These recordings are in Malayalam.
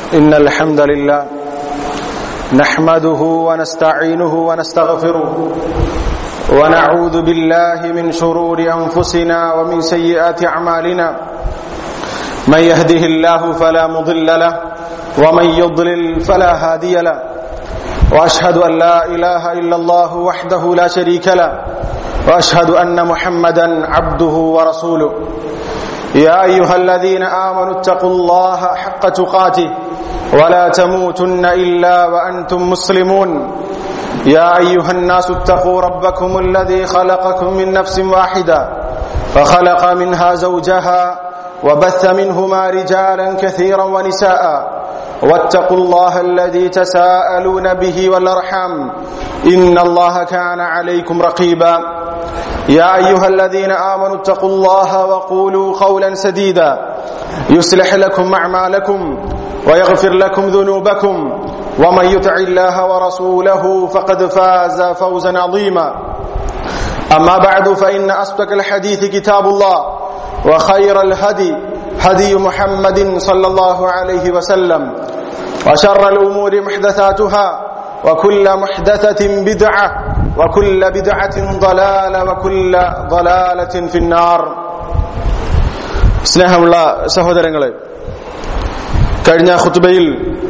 إن الحمد لله نحمده ونستعينه ونستغفره ونعوذ بالله من شرور أنفسنا ومن سيئات أعمالنا من يهده الله فلا مضل له ومن يضلل فلا هادي له وأشهد أن لا إله إلا الله وحده لا شريك له وأشهد أن محمدا عبده ورسوله يا أيها الذين آمنوا اتقوا الله حق تقاته ولا تموتن إلا وأنتم مسلمون يا أيها الناس اتقوا ربكم الذي خلقكم من نفس واحدة فخلق منها زوجها وبث منهما رجالا كثيرا ونساء واتقوا الله الذي تساءلون به والأرحام إن الله كان عليكم رقيبا يا أيها الذين آمنوا اتقوا الله وقولوا قولا سديدا يصلح لكم أعمالكم ويغفر لكم ذنوبكم ومن يطع الله ورسوله فقد فاز فوزا عظيما أما بعد فإن أصدق الحديث كتاب الله وخير الهدي هدي محمد صلى الله عليه وسلم وشر الأمور محدثاتها وكل محدثة بدعة وكل بدعة ضلالة وكل ضلالة في النار സ്നേഹമുള്ള സഹോദരങ്ങളെ കഴിഞ്ഞ ഖുത്തുബയിൽ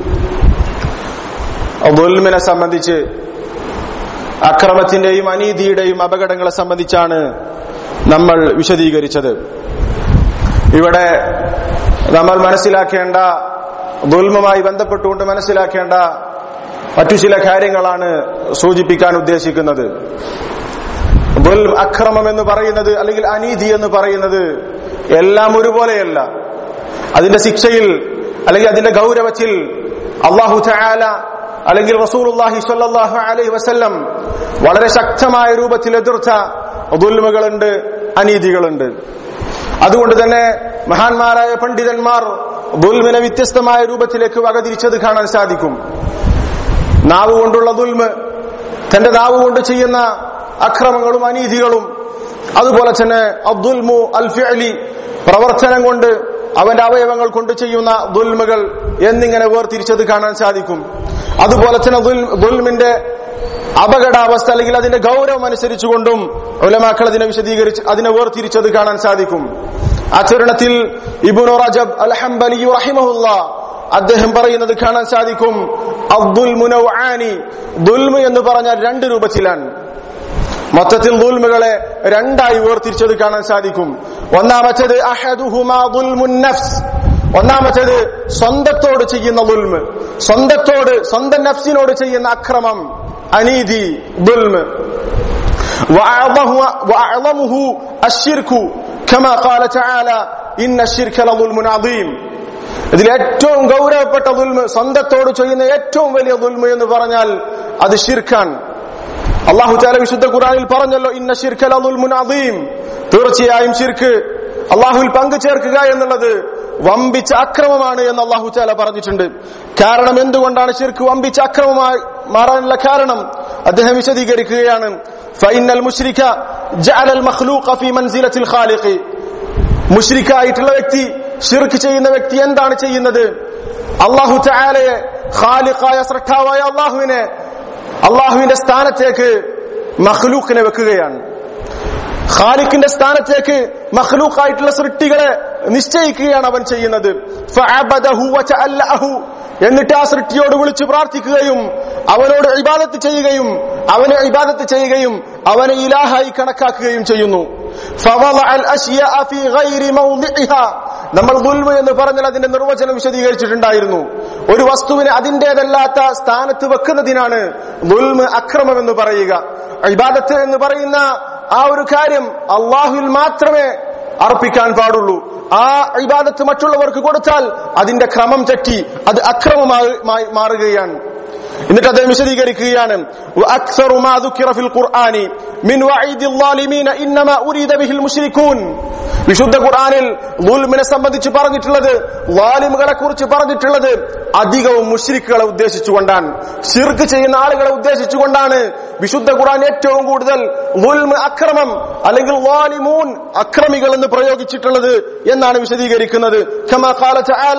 ദുൽമിനെ സംബന്ധിച്ച് അക്രമത്തിന്റെയും അനീതിയുടെയും അപകടങ്ങളെ സംബന്ധിച്ചാണ് നമ്മൾ വിശദീകരിച്ചത് ഇവിടെ നമ്മൾ മനസ്സിലാക്കേണ്ട ദുൽമുമായി ബന്ധപ്പെട്ടുകൊണ്ട് മനസ്സിലാക്കേണ്ട മറ്റു ചില കാര്യങ്ങളാണ് സൂചിപ്പിക്കാൻ ഉദ്ദേശിക്കുന്നത് ദുൽ അക്രമം എന്ന് പറയുന്നത് അല്ലെങ്കിൽ അനീതി എന്ന് പറയുന്നത് എല്ലാം ഒരുപോലെയല്ല അതിന്റെ ശിക്ഷയിൽ അല്ലെങ്കിൽ അതിന്റെ ഗൗരവത്തിൽ അള്ളാഹു ചായാല അല്ലെങ്കിൽ റസൂലുല്ലാഹി സ്വല്ലല്ലാഹു അലൈഹി വസല്ലം വളരെ ശക്തമായ രൂപത്തിൽ എതിർത്ത ദുൽമുകളുണ്ട് അനീതികളുണ്ട് അതുകൊണ്ട് തന്നെ മഹാന്മാരായ പണ്ഡിതന്മാർ ദുൽമിനെ വ്യത്യസ്തമായ രൂപത്തിലേക്ക് വകതിരിച്ചത് കാണാൻ സാധിക്കും നാവ് കൊണ്ടുള്ള ദുൽമ് തന്റെ നാവ് കൊണ്ട് ചെയ്യുന്ന അക്രമങ്ങളും അനീതികളും അതുപോലെ തന്നെ അബ്ദുൽമു അൽ ഫിഅലി പ്രവർത്തനം കൊണ്ട് അവന്റെ അവയവങ്ങൾ കൊണ്ട് ചെയ്യുന്ന ദുൽമുകൾ എന്നിങ്ങനെ വേർതിരിച്ചത് കാണാൻ സാധിക്കും അതുപോലെ തന്നെ ദുൽമിന്റെ അപകടാവസ്ഥ അല്ലെങ്കിൽ അതിന്റെ ഗൗരവം അനുസരിച്ചുകൊണ്ടും ഉലമാക്കൾ അതിനെ വിശദീകരിച്ച് അതിനെ വേർതിരിച്ചത് കാണാൻ സാധിക്കും ആചരണത്തിൽ ഇബുനു റജബ് അൽഹംബലി റഹിമഹുല്ല അദ്ദേഹം പറയുന്നത് കാണാൻ സാധിക്കും അബ്ദുൽ മുനവാനി ദുൽമ് എന്ന് പറഞ്ഞാൽ രണ്ട് രൂപത്തിലാണ് മൊത്തത്തിൽ ദുൽമുകളെ രണ്ടായി വേർതിരിച്ചത് കാണാൻ സാധിക്കും ഒന്നാമത്തേത് ഒന്നാമത്തേത് സ്വന്തത്തോട് ചെയ്യുന്ന ദുൽമ് സ്വന്തത്തോട് സ്വന്തം നഫ്സിനോട് ചെയ്യുന്ന അക്രമം അനീതി ദുൽമ് وأعظمه الشرك كما قال تعالى إن الشرك لظلم عظيم ഇതിൽ ഏറ്റവും ഗൗരവപ്പെട്ട ദുൽമ് സ്വന്തത്തോട് ചെയ്യുന്ന ഏറ്റവും വലിയ ദുൽമ് എന്ന് പറഞ്ഞാൽ അത് ഷിർഖാൻ അള്ളാഹു താല വിശുദ്ധ ഖുറാനിൽ പറഞ്ഞല്ലോ ഇന്ന ഷിർഖൽ അദീം തീർച്ചയായും ഷിർക്ക് അള്ളാഹുവിൽ പങ്കു ചേർക്കുക എന്നുള്ളത് വമ്പിച്ച അക്രമമാണ് എന്ന് അള്ളാഹു താല പറഞ്ഞിട്ടുണ്ട് കാരണം എന്തുകൊണ്ടാണ് ഷിർക്ക് വമ്പിച്ച അക്രമമായി മാറാനുള്ള കാരണം അദ്ദേഹം വിശദീകരിക്കുകയാണ് ഫൈനൽ മുഷ്രിഖ ജഅലൽ മഖ്ലൂഖ ഫീ മൻസിലത്തിൽ ഖാലിഖി മുഷ്രിഖായിട്ടുള്ള വ്യക്തി ഷിർക്ക് ചെയ്യുന്ന വ്യക്തി എന്താണ് ചെയ്യുന്നത് അള്ളാഹു ചായാലയെ ഖാലിഖായ സൃഷ്ടാവായ അള്ളാഹുവിനെ അള്ളാഹുവിന്റെ സ്ഥാനത്തേക്ക് മഖ്ലൂഖിനെ വെക്കുകയാണ് ഖാലിഖിന്റെ സ്ഥാനത്തേക്ക് മഖ്ലൂഖായിട്ടുള്ള സൃഷ്ടികളെ നിശ്ചയിക്കുകയാണ് അവൻ ചെയ്യുന്നത് എന്നിട്ട് ആ സൃഷ്ടിയോട് വിളിച്ചു പ്രാർത്ഥിക്കുകയും അവനോട് ഇബാദത്ത് ചെയ്യുകയും അവനെ ഇബാദത്ത് ചെയ്യുകയും അവനെ ഇലാഹായി കണക്കാക്കുകയും ചെയ്യുന്നു നമ്മൾ ദുൽമ എന്ന് പറഞ്ഞാൽ അതിന്റെ നിർവചനം വിശദീകരിച്ചിട്ടുണ്ടായിരുന്നു ഒരു വസ്തുവിനെ അതിന്റേതല്ലാത്ത സ്ഥാനത്ത് വെക്കുന്നതിനാണ് ദുൽമ അക്രമം എന്ന് പറയുക ഇബാദത്ത് എന്ന് പറയുന്ന ആ ഒരു കാര്യം അള്ളാഹുവിൽ മാത്രമേ അർപ്പിക്കാൻ പാടുള്ളൂ ആ ഇബാദത്ത് മറ്റുള്ളവർക്ക് കൊടുത്താൽ അതിന്റെ ക്രമം തെറ്റി അത് അക്രമമായി മാറുകയാണ് എന്നിട്ട് അദ്ദേഹം വിശദീകരിക്കുകയാണ് وأكثر ما ذكر في القرآن من وعيد الظالمين إنما أريد به المشركون വിശുദ്ധ ഖുർആനിൽ ദുൽമിനെ സംബന്ധിച്ച് പറഞ്ഞിട്ടുള്ളത് വാലിമുകളെ കുറിച്ച് പറഞ്ഞിട്ടുള്ളത് അധികവും മുഷ്രിക്കുകളെ ഉദ്ദേശിച്ചുകൊണ്ടാണ് ഷിർക്ക് ചെയ്യുന്ന ആളുകളെ ഉദ്ദേശിച്ചുകൊണ്ടാണ് വിശുദ്ധ ഖുർആൻ ഏറ്റവും കൂടുതൽ ദുൽമ് അക്രമം അല്ലെങ്കിൽ വാലിമൂൻ അക്രമികൾ എന്ന് പ്രയോഗിച്ചിട്ടുള്ളത് എന്നാണ് വിശദീകരിക്കുന്നത് كما قال تعالى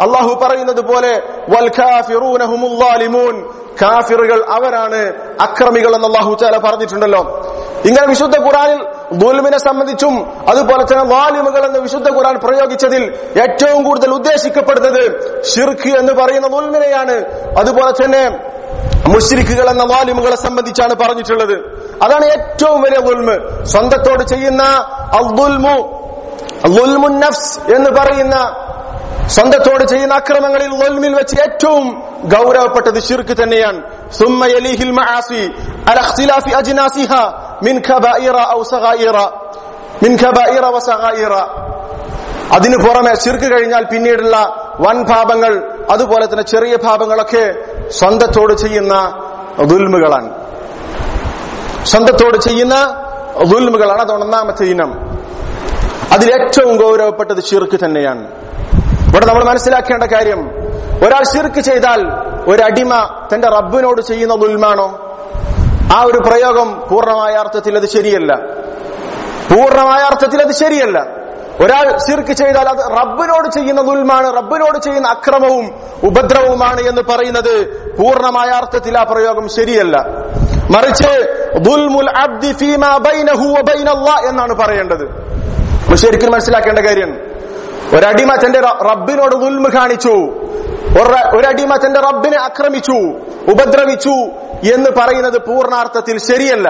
അള്ളാഹു പറയുന്നത് പോലെ വൽ കാഫിറൂന ഹുമുൽ ളാലിമൂൻ കാഫിറുകൾ അവരാണ് അക്രമികൾ എന്ന് അള്ളാഹു ചാല പറഞ്ഞിട്ടുണ്ടല്ലോ ഇങ്ങനെ വിശുദ്ധ ഖുറാനിൽ ദുൽമിനെ സംബന്ധിച്ചും അതുപോലെ തന്നെ വാലിമുകൾ എന്ന് വിശുദ്ധ ഖുറാൻ പ്രയോഗിച്ചതിൽ ഏറ്റവും കൂടുതൽ ഉദ്ദേശിക്കപ്പെടുന്നത് ഷിർക്ക് എന്ന് പറയുന്ന ദുൽമിനെയാണ് അതുപോലെ തന്നെ മുഷ്രിക്കുകൾ എന്ന വാലിമുകളെ സംബന്ധിച്ചാണ് പറഞ്ഞിട്ടുള്ളത് അതാണ് ഏറ്റവും വലിയ ദുൽമ് സ്വന്തത്തോട് ചെയ്യുന്ന അൽദുൽമു ദുൽമുൻ നഫ്സ് എന്ന് പറയുന്ന സ്വന്തത്തോട് ചെയ്യുന്ന അക്രമങ്ങളിൽ ദുൽമിൽ വെച്ച് ഏറ്റവും ഗൗരവപ്പെട്ടത് ഷിർക്ക് തന്നെയാണ് ثم يليه المعاصي على اختلاف اجناسها من كبائر او صغائر من كبائر وصغائر അതിനു പുറമെ ശിർക്ക് കഴിഞ്ഞാൽ പിന്നീടുള്ള വൻ പാപങ്ങൾ അതുപോലെ തന്നെ ചെറിയ പാപങ്ങളൊക്കെ സ്വന്തത്തോട് ചെയ്യുന്ന ദുൽമുകളാണ് സ്വന്തത്തോട് ചെയ്യുന്ന ദുൽമുകളാണ് അത് ഒന്നാമത്തെ ഇനം അതിലേറ്റവും ഗൗരവപ്പെട്ടത് ഷിർക്ക് തന്നെയാണ് ഇവിടെ നമ്മൾ മനസ്സിലാക്കേണ്ട കാര്യം ഒരാൾ ഷിർക്ക് ചെയ്താൽ ഒരടിമ തന്റെ റബ്ബിനോട് ചെയ്യുന്ന ദുൽമാണോ ആ ഒരു പ്രയോഗം പൂർണ്ണമായ അർത്ഥത്തിൽ അത് ശരിയല്ല പൂർണ്ണമായ അർത്ഥത്തിൽ അത് ശരിയല്ല ഒരാൾ ശിർക്ക് ചെയ്താൽ അത് റബ്ബിനോട് ചെയ്യുന്ന ദുൽമാണ് റബ്ബിനോട് ചെയ്യുന്ന അക്രമവും ഉപദ്രവവുമാണ് എന്ന് പറയുന്നത് പൂർണ്ണമായ അർത്ഥത്തിൽ ആ പ്രയോഗം ശരിയല്ല മറിച്ച് ദുൽമുൽ അബ്ദി ഫീമാ ബൈനഹു വബൈനല്ലാഹ് എന്നാണ് പറയേണ്ടത് നമ്മൾ ശരിക്കും മനസ്സിലാക്കേണ്ട കാര്യം ഒരടിമ തന്റെ റബ്ബിനോട് ദുൽമ് കാണിച്ചു ഒരടിമ തന്റെ റബ്ബിനെ ആക്രമിച്ചു ഉപദ്രവിച്ചു എന്ന് പറയുന്നത് പൂർണ്ണാർത്ഥത്തിൽ ശരിയല്ല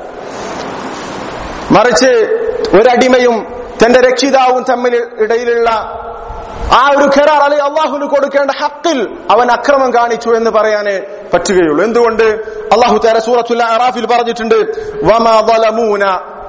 മറിച്ച് ഒരടിമയും തന്റെ രക്ഷിതാവും തമ്മിൽ ഇടയിലുള്ള ആ ഒരു ഖരാർ അല്ലെ അള്ളാഹുന് കൊടുക്കേണ്ട ഹക്കിൽ അവൻ അക്രമം കാണിച്ചു എന്ന് പറയാനേ പറ്റുകയുള്ളൂ എന്തുകൊണ്ട് അള്ളാഹു തേര സൂറത്തുല്ല അറാഫിൽ പറഞ്ഞിട്ടുണ്ട് വമാ ളലമൂന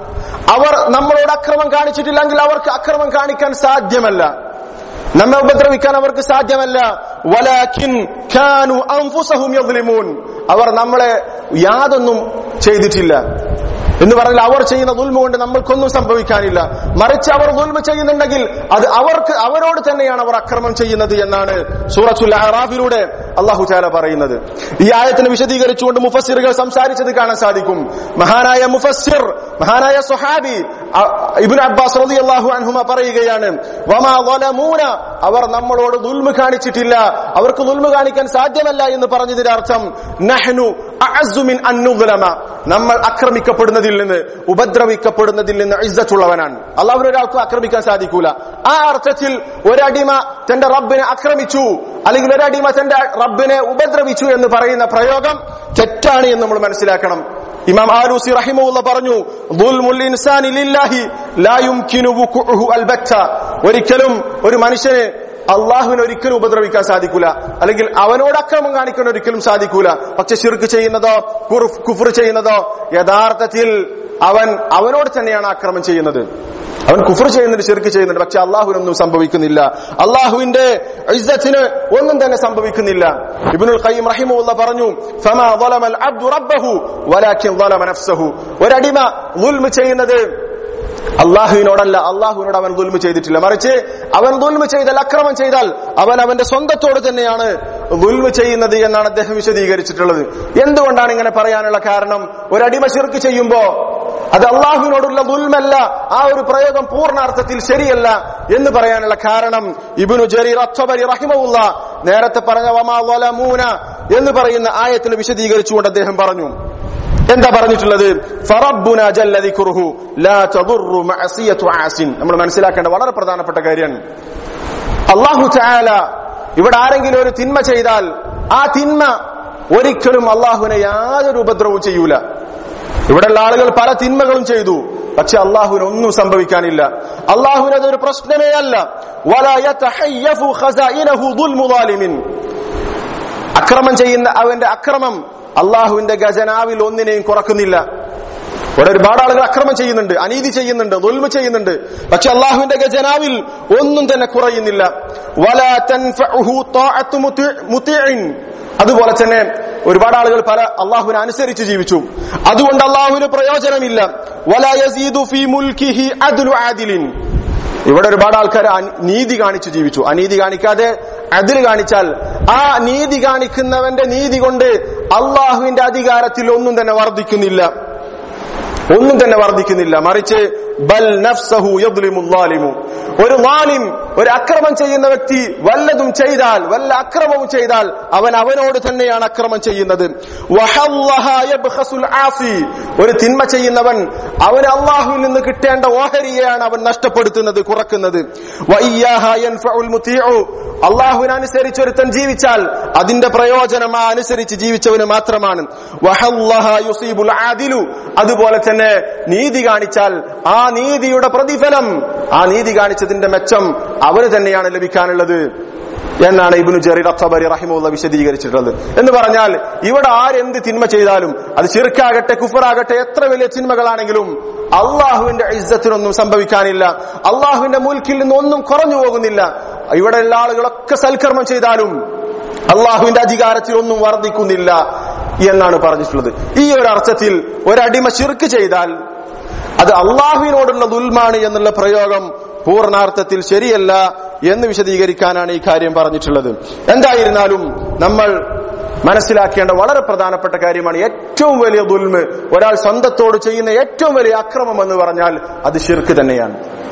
അവർ നമ്മളോട് അക്രമം കാണിച്ചിട്ടില്ലെങ്കിൽ അവർക്ക് അക്രമം കാണിക്കാൻ സാധ്യമല്ല നമ്മെ ഉപദ്രവിക്കാൻ അവർക്ക് സാധ്യമല്ല വലാക്കിൻ ഖാനു അൻഫുസഹും യദ്ലിമൂൻ അവർ നമ്മളെ യാതൊന്നും ചെയ്തിട്ടില്ല എന്ന് പറഞ്ഞാൽ അവർ ചെയ്യുന്ന ദുൽമ കൊണ്ട് നമ്മൾക്കൊന്നും സംഭവിക്കാനില്ല മറിച്ച് അവർ ദുൽമ ചെയ്യുന്നുണ്ടെങ്കിൽ അത് അവർക്ക് അവരോട് തന്നെയാണ് അവർ അക്രമം ചെയ്യുന്നത് എന്നാണ് സൂറത്തുൽ അറാഫിലൂടെ അള്ളാഹു ചാല പറയുന്നത് ഈ ആയത്തിനെ വിശദീകരിച്ചുകൊണ്ട് മുഫസ്സിറുകൾ സംസാരിച്ചത് കാണാൻ സാധിക്കും മഹാനായ മുഫസ്സിർ മഹാനായ സുഹാബി ഇബിൻ അബ്ബാസ് റതി അള്ളാഹു അൻഹുമ പറയുകയാണ് വമാ വലമൂന അവർ നമ്മളോട് ദുൽമ കാണിച്ചിട്ടില്ല അവർക്ക് ദുൽമ കാണിക്കാൻ സാധ്യമല്ല എന്ന് പറഞ്ഞതിന്റെ അർത്ഥം നഹ്നു അഅസ്സുമിൻ അന്നുദ്ലമ നമ്മൾ ആക്രമിക്കപ്പെടുന്നതിൽ നിന്ന് ഉപദ്രവിക്കപ്പെടുന്നതിൽ നിന്ന് ഇസ്സത്തുള്ളവനാണ് അള്ളാഹുവിന് ഒരാൾക്കും ആക്രമിക്കാൻ സാധിക്കൂല ആ അർത്ഥത്തിൽ ഒരടിമ തന്റെ റബ്ബിനെ ആക്രമിച്ചു അല്ലെങ്കിൽ ഒരടിമ തന്റെ റബ്ബിനെ ഉപദ്രവിച്ചു എന്ന് പറയുന്ന പ്രയോഗം തെറ്റാണ് എന്ന് നമ്മൾ മനസ്സിലാക്കണം ഇമാം ആലൂസി റഹിമുള്ള പറഞ്ഞു ദുൽമുൽ ഇൻസാനി ലില്ലാഹി ലാ യുംകിനു വുഖുഉഹു അൽബത്ത ഒരിക്കലും ഒരു മനുഷ്യന് അള്ളാഹുവിനെ ഒരിക്കലും ഉപദ്രവിക്കാൻ സാധിക്കൂല അല്ലെങ്കിൽ അവനോട് അക്രമം കാണിക്കാൻ ഒരിക്കലും സാധിക്കൂല പക്ഷെ ഷിർക്ക് ചെയ്യുന്നതോ കുഫർ ചെയ്യുന്നതോ യഥാർത്ഥത്തിൽ അവൻ അവനോട് തന്നെയാണ് ആക്രമം ചെയ്യുന്നത് അവൻ കുഫർ ചെയ്യുന്നുണ്ട് ഷിർക്ക് ചെയ്യുന്നുണ്ട് പക്ഷെ അള്ളാഹുവിനൊന്നും സംഭവിക്കുന്നില്ല അള്ളാഹുവിന്റെ ഇസ്സത്തിന് ഒന്നും തന്നെ സംഭവിക്കുന്നില്ല ഇബ്നുൽ ഖയ്യിം റഹിമുള്ള പറഞ്ഞു ഫമാ ളലമൽ അബ്ദു റബ്ബഹു വലാകിൻ ളലമ നഫ്സഹു ഒരടിമ ദുൽമ ചെയ്യുന്നത് അള്ളാഹുവിനോടല്ല അള്ളാഹുവിനോട് അവൻ ദുൽമ ചെയ്തിട്ടില്ല മറിച്ച് അവൻ ദുൽമ ചെയ്താൽ അക്രമം ചെയ്താൽ അവൻ അവന്റെ സ്വന്തത്തോട് തന്നെയാണ് ദുൽമ ചെയ്യുന്നത് എന്നാണ് അദ്ദേഹം വിശദീകരിച്ചിട്ടുള്ളത് എന്തുകൊണ്ടാണ് ഇങ്ങനെ പറയാനുള്ള കാരണം ഒരടിമ ശിർക്ക് ചെയ്യുമ്പോ അത് അള്ളാഹുവിനോടുള്ള ദുൽമല്ല ആ ഒരു പ്രയോഗം പൂർണ്ണാർത്ഥത്തിൽ ശരിയല്ല എന്ന് പറയാനുള്ള കാരണം ഇബിനു ജരീർ അത്തബരി റഹിമുള്ള നേരത്തെ പറഞ്ഞ വമാ വലമൂന എന്ന് പറയുന്ന ആയത്തിന് വിശദീകരിച്ചുകൊണ്ട് അദ്ദേഹം പറഞ്ഞു എന്താ പറഞ്ഞിട്ടുള്ളത് ഫറബ്ബുന ജല്ല ദിക്റുഹു ലാ തദുറു മഅസിയതു ആസിൻ നമ്മൾ മനസ്സിലാക്കേണ്ട വളരെ പ്രധാനപ്പെട്ട കാര്യമാണ് അല്ലാഹു തആല ഇവിടെ ആരെങ്കിലും ഒരു തിന്മ ചെയ്താൽ ആ തിന്മ ഒരിക്കലും അള്ളാഹുവിനെ യാതൊരു ഉപദ്രവവും ചെയ്യൂല ഇവിടെയുള്ള ആളുകൾ പല തിന്മകളും ചെയ്തു പക്ഷെ അള്ളാഹുവിന് ഒന്നും സംഭവിക്കാനില്ല അള്ളാഹുവിന് അതൊരു പ്രശ്നമേ അല്ല വലാ യതഹയ്യഫു ഖസാഇനഹു ദുൽമു ളാലിമിൻ അക്രമം ചെയ്യുന്ന അവന്റെ അക്രമം അള്ളാഹുവിന്റെ ഖജനാവിൽ ഒന്നിനെയും കുറക്കുന്നില്ല ഇവിടെ ഒരുപാട് ആളുകൾ അക്രമം ചെയ്യുന്നുണ്ട് അനീതി ചെയ്യുന്നുണ്ട് ദുൽമ ചെയ്യുന്നുണ്ട് പക്ഷെ അള്ളാഹുവിന്റെ ഖജനാവിൽ ഒന്നും തന്നെ കുറയുന്നില്ല വലാ തൻഫഉഹു ത്വാഅത്തു മുതിഇൻ അതുപോലെ തന്നെ ഒരുപാട് ആളുകൾ പല അള്ളാഹുവിനെ അനുസരിച്ച് ജീവിച്ചു അതുകൊണ്ട് അള്ളാഹുവിന് പ്രയോജനമില്ല വലാ യസീദു ഫീ മുൽക്കിഹി അദ്ലു ആദിലിൻ ഇവിടെ ഒരുപാട് ആൾക്കാർ നീതി കാണിച്ചു ജീവിച്ചു അനീതി കാണിക്കാതെ അതിൽ കാണിച്ചാൽ ആ നീതി കാണിക്കുന്നവന്റെ നീതി കൊണ്ട് അള്ളാഹുവിന്റെ അധികാരത്തിൽ ഒന്നും തന്നെ വർദ്ധിക്കുന്നില്ല ഒന്നും തന്നെ വർദ്ധിക്കുന്നില്ല മറിച്ച് ബൽ നഫ്സഹു യദ്ലിമു ളാലിമു ഒരു ലാലിം ഒരു അക്രമം ചെയ്യുന്ന വ്യക്തി വല്ലതും ചെയ്താൽ വല്ല അക്രമവും ചെയ്താൽ അവൻ അവനോട് തന്നെയാണ് അക്രമം ചെയ്യുന്നത് വഹല്ലഹ യബ്ഖസുൽ ആസി. ഒരു തിന്മ ചെയ്യുന്നവൻ അവന് അള്ളാഹുവിൽ നിന്ന് കിട്ടേണ്ട ഓഹരിയെയാണ് അവൻ നഷ്ടപ്പെടുത്തുന്നത് കുറക്കുന്നത് വഇയ്യാഹ യൻഫഉൽ മുതീഉ. അള്ളാഹുവിനനുസരിച്ച് ഒരുത്തൻ ജീവിച്ചാൽ അതിന്റെ പ്രയോജനം ആ അനുസരിച്ച് ജീവിച്ചവന് മാത്രമാണ് വഹല്ലഹ യുസീബുൽ ആദിലു. അതുപോലെ തന്നെ നീതി കാണിച്ചാൽ ആ നീതിയുടെ പ്രതിഫലം ആ നീതി കാണിച്ചതിന്റെ മെച്ചം അവന് തന്നെയാണ് ലഭിക്കാനുള്ളത് എന്നാണ് ഇബ്നു ജറീർ അത്തബരി റഹിമുള്ള വിശദീകരിച്ചിട്ടുള്ളത് എന്ന് പറഞ്ഞാൽ ഇവിടെ ആരെന്ത് തിന്മ ചെയ്താലും അത് ചിർക്കാകട്ടെ കുഫറാകട്ടെ എത്ര വലിയ തിന്മകളാണെങ്കിലും അള്ളാഹുവിന്റെ ഇജ്ജത്തിനൊന്നും സംഭവിക്കാനില്ല അള്ളാഹുവിന്റെ മുൽക്കിൽ നിന്നൊന്നും കുറഞ്ഞു പോകുന്നില്ല ഇവിടെയുള്ള ആളുകളൊക്കെ സൽക്കർമ്മം ചെയ്താലും അള്ളാഹുവിന്റെ അധികാരത്തിൽ ഒന്നും വർദ്ധിക്കുന്നില്ല എന്നാണ് പറഞ്ഞിട്ടുള്ളത് ഈ ഒരു അർത്ഥത്തിൽ ഒരടിമ ശിർക്ക് ചെയ്താൽ അത് അള്ളാഹുവിനോടുള്ള ദുൽമാണ് എന്നുള്ള പ്രയോഗം പൂർണാർത്ഥത്തിൽ ശരിയല്ല എന്ന് വിശദീകരിക്കാനാണ് ഈ കാര്യം പറഞ്ഞിട്ടുള്ളത് എന്തായിരുന്നാലും നമ്മൾ മനസ്സിലാക്കേണ്ട വളരെ പ്രധാനപ്പെട്ട കാര്യമാണ് ഏറ്റവും വലിയ ദുൽമ് ഒരാൾ സ്വന്തത്തോട് ചെയ്യുന്ന ഏറ്റവും വലിയ അക്രമം എന്ന് പറഞ്ഞാൽ അത് ഷിർക്ക് തന്നെയാണ്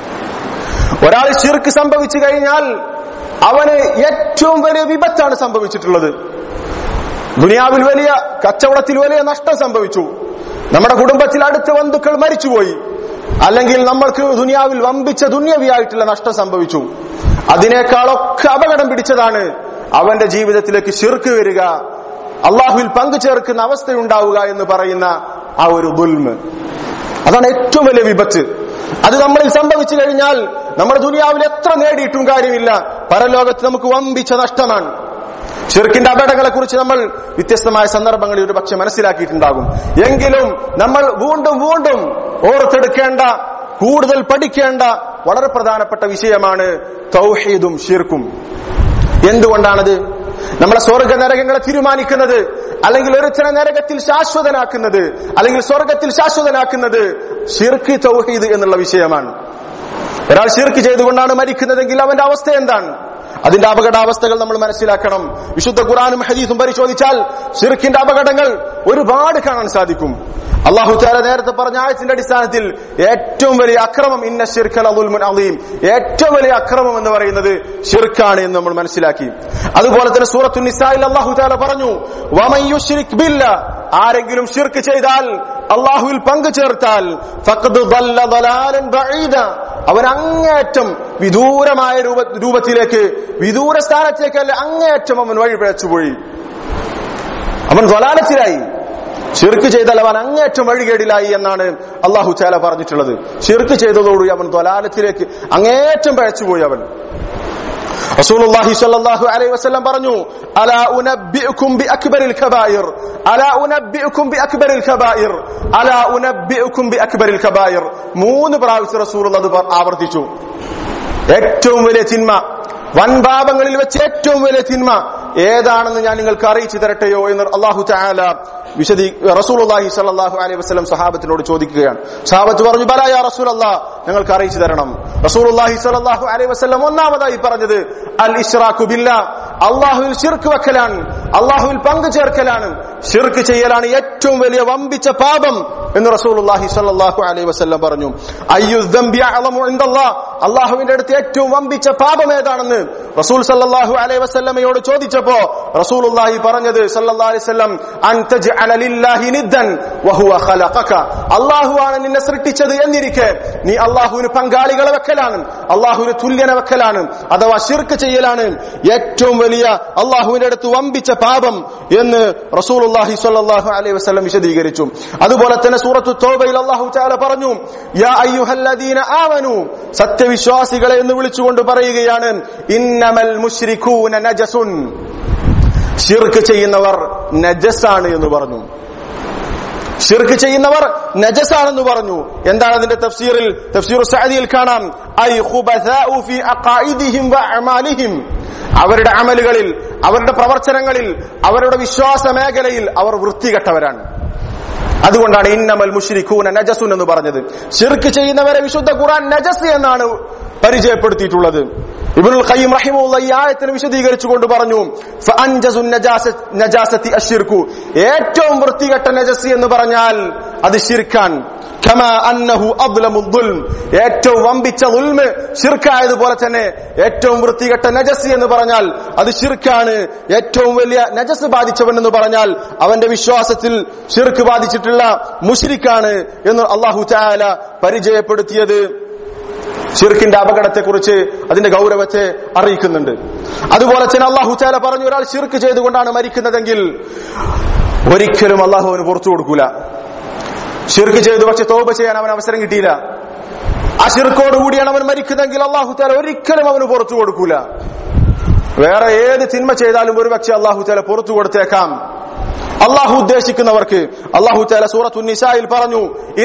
ഒരാൾ ഷിർക്ക് സംഭവിച്ചു കഴിഞ്ഞാൽ അവന് ഏറ്റവും വലിയ വിപത്താണ് സംഭവിച്ചിട്ടുള്ളത് ദുനിയാവിൽ വലിയ കച്ചവടത്തിൽ വലിയ നഷ്ടം സംഭവിച്ചു നമ്മുടെ കുടുംബത്തിൽ അടുത്ത ബന്ധുക്കൾ മരിച്ചുപോയി അല്ലെങ്കിൽ നമ്മൾക്ക് ദുനിയാവിൽ വമ്പിച്ച ദുന്യവിയായിട്ടുള്ള നഷ്ടം സംഭവിച്ചു അതിനേക്കാളൊക്കെ അപകടം പിടിച്ചതാണ് അവന്റെ ജീവിതത്തിലേക്ക് ശിർക്ക് വരിക അള്ളാഹുവിൽ പങ്കു ചേർക്കുന്ന അവസ്ഥയുണ്ടാവുക എന്ന് പറയുന്ന ആ ഒരു ദുൽമ് അതാണ് ഏറ്റവും വലിയ വിപത്ത് അത് നമ്മളിൽ സംഭവിച്ചു കഴിഞ്ഞാൽ നമ്മുടെ ദുനിയാവിൽ എത്ര നേടിയിട്ടും കാര്യമില്ല പരലോകത്ത് നമുക്ക് വമ്പിച്ച നഷ്ടമാണ് ഷിർക്കിന്റെ അപകടങ്ങളെ കുറിച്ച് നമ്മൾ വ്യത്യസ്തമായ സന്ദർഭങ്ങളിൽ ഒരു പക്ഷെ മനസ്സിലാക്കിയിട്ടുണ്ടാകും എങ്കിലും നമ്മൾ വീണ്ടും വീണ്ടും ഓർത്തെടുക്കേണ്ട കൂടുതൽ പഠിക്കേണ്ട വളരെ പ്രധാനപ്പെട്ട വിഷയമാണ് തൗഹീദും ഷിർക്കും എന്തുകൊണ്ടാണത് നമ്മളെ സ്വർഗ നരകങ്ങളെ തീരുമാനിക്കുന്നത് അല്ലെങ്കിൽ ഒരുത്തനെ നരകത്തിൽ ശാശ്വതനാക്കുന്നത് അല്ലെങ്കിൽ സ്വർഗത്തിൽ ശാശ്വതനാക്കുന്നത് ഷിർക്ക് തൗഹീദ് എന്നുള്ള വിഷയമാണ് ഒരാൾ ഷിർക്ക് ചെയ്തുകൊണ്ടാണ് മരിക്കുന്നതെങ്കിൽ അവന്റെ അവസ്ഥ എന്താണ് അതിന്റെ അപകടാവസ്ഥകൾ നമ്മൾ മനസ്സിലാക്കണം വിശുദ്ധ ഖുറാനും ഹദീസും പരിശോധിച്ചാൽ ഷിർക്കിന്റെ അപകടങ്ങൾ ഒരുപാട് കാണാൻ സാധിക്കും അള്ളാഹു താല നേരത്തെ പറഞ്ഞ ആയത്തിന്റെ അടിസ്ഥാനത്തിൽ ഏറ്റവും വലിയ അക്രമം ഇന്ന ഷിർഖൽ അദുൽമുൻ അലീം ഏറ്റവും വലിയ അക്രമം എന്ന് പറയുന്നത് ഷിർക്കാണ് എന്ന് നമ്മൾ മനസ്സിലാക്കി അതുപോലെ തന്നെ സൂറത്തു നിസായിൽ അള്ളാഹു താല പറഞ്ഞു വമൻ യുശ്രിക് ബില്ല ആരെങ്കിലും ഷിർക്ക് ചെയ്താൽ അള്ളാഹുവിൽ പങ്കു ചേർത്താൽ ഫഖദ് ضل ضلالا بعيدا അവൻ അങ്ങേയറ്റം വിദൂരമായ രൂപ രൂപത്തിലേക്ക് വിദൂര സ്ഥാനത്തേക്കല്ല അങ്ങേയറ്റം അവൻ വഴി പിഴച്ചുപോയി അവൻ ദ്വലാലത്തിലായി ഷിർക്ക് ചെയ്താൽ അവൻ അങ്ങേറ്റം വഴികേടിലായി എന്നാണ് അള്ളാഹു ചാല പറഞ്ഞിട്ടുള്ളത് ഷിർക്ക് ചെയ്തതോടുകൂടി അവൻ ദ്വലാലത്തിലേക്ക് അങ്ങേറ്റം പഴച്ചുപോയി അവൻ റസൂലുള്ളാഹി സ്വല്ലല്ലാഹു അലൈഹി വസല്ലം പറഞ്ഞു അലാ ഉനബ്ബിഉകും ബിഅക്ബരിൽ കബായിർ അലാ ഉനബ്ബിഉകും ബിഅക്ബരിൽ കബായിർ അലാ ഉനബ്ബിഉകും ബിഅക്ബരിൽ കബായിർ മൂന്ന് പ്രാവശ്യം റസൂലുള്ള അത് പ- ആവർത്തിച്ചു ഏറ്റവും വലിയ തിന്മ വൻപാപങ്ങളിൽ വെച്ച് ഏറ്റവും വലിയ തിന്മ ഏതാണെന്ന് ഞാൻ നിങ്ങൾക്ക് അറിയിച്ചു തരട്ടെയോ എന്ന് അള്ളാഹു ചായാല വിശദീ റസൂലുള്ളാഹി സ്വല്ലല്ലാഹു അലൈഹി വസല്ലം സഹാബത്തിനോട് ചോദിക്കുകയാണ് സഹാബത്ത് പറഞ്ഞു ബല യാ റസൂലല്ലാ ഞങ്ങൾക്ക് അറിയിച്ചു തരണം റസൂലുള്ളാഹി സ്വല്ലല്ലാഹു അലൈഹി വസല്ലം ഒന്നാമതായി പറഞ്ഞത് അൽ ഇഷ്റാഖു ബില്ലാ അള്ളാഹുവിൽ ഷിർക്ക് വെക്കലാണ് അള്ളാഹുവിൽ പങ്കു ചേർക്കലാണ് ഷിർക്ക് ചെയ്യലാണ് ഏറ്റവും വലിയ വമ്പിച്ച പാപം എന്ന് റസൂലുള്ളാഹി സ്വല്ലല്ലാഹു അലൈഹി വസല്ലം പറഞ്ഞു അയ്യു ദംബി അഅലമു ഇൻദല്ലാഹ് അള്ളാഹുവിന്റെ അടുത്ത് ഏറ്റവും വമ്പിച്ച പാപം ഏതാണെന്ന് റസൂൽ സല്ലല്ലാഹു അലൈഹി വസല്ലമയോട് ചോദിച്ചപ്പോ റസൂലുള്ളാഹി പറഞ്ഞത് സല്ലല്ലാഹു അലൈഹി വസല്ലം അൻ തജ്അല ലില്ലാഹി നിദ്ദൻ വഹുവ ഖലഖക അള്ളാഹുവാണ് നിന്നെ സൃഷ്ടിച്ചത് എന്നിരിക്കെ നീ അള്ളാഹുവിന് പങ്കാളികളെ വെക്കലാണ് അള്ളാഹുവിന് തുല്യനെ വെക്കലാണ് അഥവാ ഷിർക്ക് ചെയ്യലാണ് ഏറ്റവും വലിയ അള്ളാഹുവിന്റെ അടുത്ത് വമ്പിച്ച പാപം എന്ന് റസൂലുള്ളാഹി സ്വല്ലല്ലാഹു അലൈഹി വസല്ലം വിശദീകരിച്ചു അതുപോലെ തന്നെ സൂറത്തു തോബയിൽ അള്ളാഹു തആല പറഞ്ഞു യാ അയ്യുഹല്ലദീന ആമനു സത്യവിശ്വാസികളെ എന്ന് വിളിച്ചുകൊണ്ട് പറയുകയാണ് ഇന്നമൽ മുശ്രികൂന നജസുൻ ഷിർക്ക് ചെയ്യുന്നവർ നജസാണ് എന്ന് പറഞ്ഞു ഷിർക്ക് ചെയ്യുന്നവർ നജസാണെന്ന് പറഞ്ഞു എന്താണ് അതിന്റെ തഫ്സീറിൽ തഫ്സീർ സഅദിയിൽ കാണാം ഐ ഖുബസാഉ ഫീ അഖായിദിഹിം വഅമാലിഹിം അവരുടെ അമലുകളിൽ അവരുടെ പ്രവർത്തനങ്ങളിൽ അവരുടെ വിശ്വാസ മേഖലയിൽ അവർ വൃത്തികെട്ടവരാണ് അതുകൊണ്ടാണ് ഇന്നമൽ മുഷ്രിഖൂന നജസുൻ എന്ന് പറഞ്ഞത് ഷിർക്ക് ചെയ്യുന്നവരെ വിശുദ്ധ ഖുർആൻ നജസ് എന്നാണ് പരിചയപ്പെടുത്തിയിട്ടുള്ളത് ഇബ്നുൽ ഖയ്യിം റഹിമഹുള്ള ഈ ആയത്തിനെ വിശദീകരിച്ചുകൊണ്ട് പറഞ്ഞു ഫഅൻജസു നജാസ നജാസത്തി അശ്ശിർക്കു ഏറ്റവും വൃത്തികെട്ട നജസ് എന്ന് പറഞ്ഞാൽ അത് ഷിർക്കാൻ കമാ അന്നഹു അദ്ലമു ദുൽം ഏറ്റവും വമ്പിച്ച ദുൽമ് ഷിർക്കായതുപോലെ തന്നെ ഏറ്റവും വൃത്തികെട്ട നജസ് എന്ന് പറഞ്ഞാൽ അത് ഷിർക്കാണ് ഏറ്റവും വലിയ നജസ് ബാധിച്ചവൻ എന്ന് പറഞ്ഞാൽ അവന്റെ വിശ്വാസത്തിൽ ഷിർക്ക് ബാധിച്ചിട്ടുള്ള മുഷിരിക്കാണ് എന്ന് അള്ളാഹു ചായാല പരിചയപ്പെടുത്തിയത് ഷിർക്കിന്റെ അപകടത്തെക്കുറിച്ച് അതിന്റെ ഗൗരവത്തെ അറിയിക്കുന്നുണ്ട് അതുപോലെ തന്നെ അള്ളാഹു ചാല പറഞ്ഞു ഒരാൾ ഷിർക്ക് ചെയ്തുകൊണ്ടാണ് മരിക്കുന്നതെങ്കിൽ ഒരിക്കലും അള്ളാഹു അവന് പുറത്തു കൊടുക്കൂല ഷിർക്ക് ചെയ്തു പക്ഷെ തോപ ചെയ്യാൻ അവൻ അവസരം കിട്ടിയില്ല ആ ഷിർക്കോട് കൂടിയാണ് അവൻ മരിക്കുന്നതെങ്കിൽ അള്ളാഹു താല ഒരിക്കലും അവന് പുറത്തു കൊടുക്കൂല വേറെ ഏത് തിന്മ ചെയ്താലും ഒരുപക്ഷെ അള്ളാഹു താല പുറത്തു കൊടുത്തേക്കാം അള്ളാഹു ഉദ്ദേശിക്കുന്നവർക്ക് അള്ളാഹു താല സൂറത്തു നിസായിൽ പറഞ്ഞു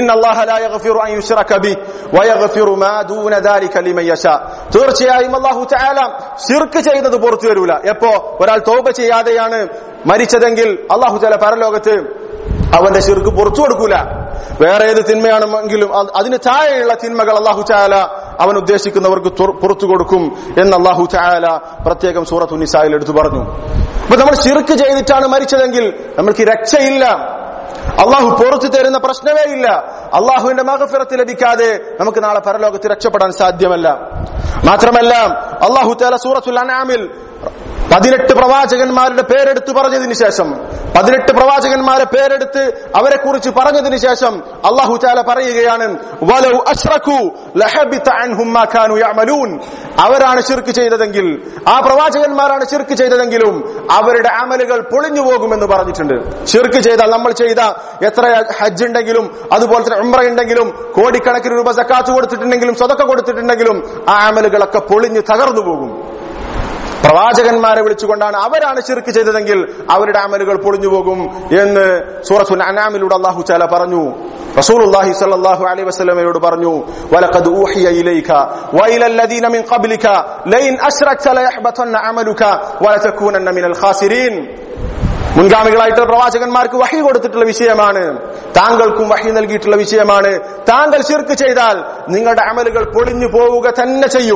തീർച്ചയായും അള്ളാഹു താല ഷിർക്ക് ചെയ്യുന്നത് പുറത്തു വരൂല എപ്പോ ഒരാൾ തോപ ചെയ്യാതെയാണ് മരിച്ചതെങ്കിൽ അള്ളാഹു താല പരലോകത്ത് അവന്റെ ഷിർക്ക് പുറത്തു കൊടുക്കൂല വേറെ ഏത് തിന്മയാണെങ്കിലും അതിന് താഴെയുള്ള തിന്മകൾ അള്ളാഹു ചായാല അവൻ ഉദ്ദേശിക്കുന്നവർക്ക് പുറത്തു കൊടുക്കും എന്ന് അള്ളാഹു ചായാല പ്രത്യേകം സൂറത്തു നിസായിൽ എടുത്തു പറഞ്ഞു അപ്പൊ നമ്മൾ ഷിർക്ക് ചെയ്തിട്ടാണ് മരിച്ചതെങ്കിൽ നമ്മൾക്ക് രക്ഷയില്ല അള്ളാഹു പുറത്തു തരുന്ന പ്രശ്നമേ ഇല്ല അള്ളാഹുവിന്റെ മകഫിറത്ത് ലഭിക്കാതെ നമുക്ക് നാളെ പരലോകത്ത് രക്ഷപ്പെടാൻ സാധ്യമല്ല മാത്രമല്ല അള്ളാഹു താല സൂറത്തുൽ അനാമിൽ പതിനെട്ട് പ്രവാചകന്മാരുടെ പേരെടുത്ത് പറഞ്ഞതിന് ശേഷം പതിനെട്ട് പ്രവാചകന്മാരെ പേരെടുത്ത് അവരെ കുറിച്ച് പറഞ്ഞതിന് ശേഷം അള്ളാഹു ചാല പറയുകയാണ് വലൗ അഷ്റഖു ലഹബിത അൻഹും മാ കാനൂ യഅമലൂൻ അവരാണ് ശിർക്ക് ചെയ്തതെങ്കിൽ ആ പ്രവാചകന്മാരാണ് ശിർക്ക് ചെയ്തതെങ്കിലും അവരുടെ അമലുകൾ പൊളിഞ്ഞു പോകുമെന്ന് പറഞ്ഞിട്ടുണ്ട് ശിർക്ക് ചെയ്താൽ നമ്മൾ ചെയ്ത എത്ര ഹജ്ജ് ഉണ്ടെങ്കിലും അതുപോലെ തന്നെ ഉംറ ഉണ്ടെങ്കിലും കോടിക്കണക്കിന് രൂപ സക്കാത്ത് കൊടുത്തിട്ടുണ്ടെങ്കിലും സ്വതക്ക കൊടുത്തിട്ടുണ്ടെങ്കിലും ആ അമലുകളൊക്കെ പൊളിഞ്ഞ് തകർന്നു പോകും പ്രവാചകന്മാരെ വിളിച്ചുകൊണ്ടാണ് അവരാണ് ചിർക്ക് ചെയ്തതെങ്കിൽ അവരുടെ അമലുകൾ പൊളിഞ്ഞു പോകും എന്ന് സൂറത്തുൽ അനാമിലൂടെ അള്ളാഹു ചാല പറഞ്ഞു റസൂലുള്ളാഹി സ്വല്ലല്ലാഹു അലൈഹി വസല്ലമയോട് പറഞ്ഞു വലഖദ് ഊഹിയ ഇലൈക വഇല الذين من قبلك ലൈൻ അശ്റക്ത ലയഹ്ബതന്ന അമലുക വലതകൂനന്ന മിനൽ ഖാസിരീൻ മുൻഗാമികളായിട്ടുള്ള പ്രവാചകന്മാർക്ക് വഹി കൊടുത്തിട്ടുള്ള വിഷയമാണ് താങ്കൾക്കും വഹി നൽകിയിട്ടുള്ള വിഷയമാണ് താങ്കൾ ശിർക്ക് ചെയ്താൽ നിങ്ങളുടെ അമലുകൾ പൊളിഞ്ഞു പോവുക തന്നെ ചെയ്യും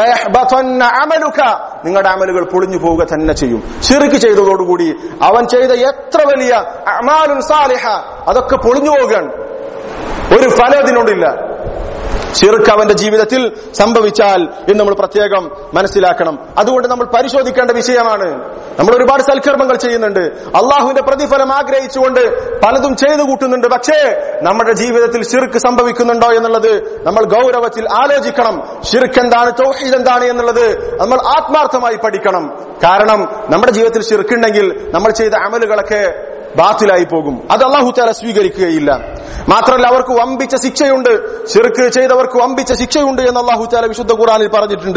അമലുക നിങ്ങളുടെ അമലുകൾ പൊളിഞ്ഞു പോവുക തന്നെ ചെയ്യും ശിർക്ക് ചെയ്തതോടുകൂടി അവൻ ചെയ്ത എത്ര വലിയ അമാലുൻ സാലിഹ അതൊക്കെ പൊളിഞ്ഞു പോവുകയാണ് ഒരു ഫലം അതിനോടില്ല ഷിർക്ക് അവന്റെ ജീവിതത്തിൽ സംഭവിച്ചാൽ എന്ന് നമ്മൾ പ്രത്യേകം മനസ്സിലാക്കണം അതുകൊണ്ട് നമ്മൾ പരിശോധിക്കേണ്ട വിഷയമാണ് നമ്മൾ ഒരുപാട് സൽക്കർമ്മങ്ങൾ ചെയ്യുന്നുണ്ട് അള്ളാഹുവിന്റെ പ്രതിഫലം ആഗ്രഹിച്ചുകൊണ്ട് പലതും ചെയ്തു കൂട്ടുന്നുണ്ട് പക്ഷേ നമ്മുടെ ജീവിതത്തിൽ ഷിർക്ക് സംഭവിക്കുന്നുണ്ടോ എന്നുള്ളത് നമ്മൾ ഗൗരവത്തിൽ ആലോചിക്കണം ഷിർക്ക് എന്താണ് തൗഹീദ് എന്താണ് എന്നുള്ളത് നമ്മൾ ആത്മാർത്ഥമായി പഠിക്കണം കാരണം നമ്മുടെ ജീവിതത്തിൽ ഷിർക്കുണ്ടെങ്കിൽ നമ്മൾ ചെയ്ത അമലുകളൊക്കെ ബാത്തിലായി പോകും അത് അള്ളാഹു താല സ്വീകരിക്കുകയില്ല മാത്രമല്ല അവർക്ക് വമ്പിച്ച ശിക്ഷയുണ്ട് ഷിർക്ക് ചെയ്തവർക്ക് വമ്പിച്ച ശിക്ഷയുണ്ട് എന്ന് അള്ളാഹു താല വിശുദ്ധ ഖുറാനിൽ പറഞ്ഞിട്ടുണ്ട്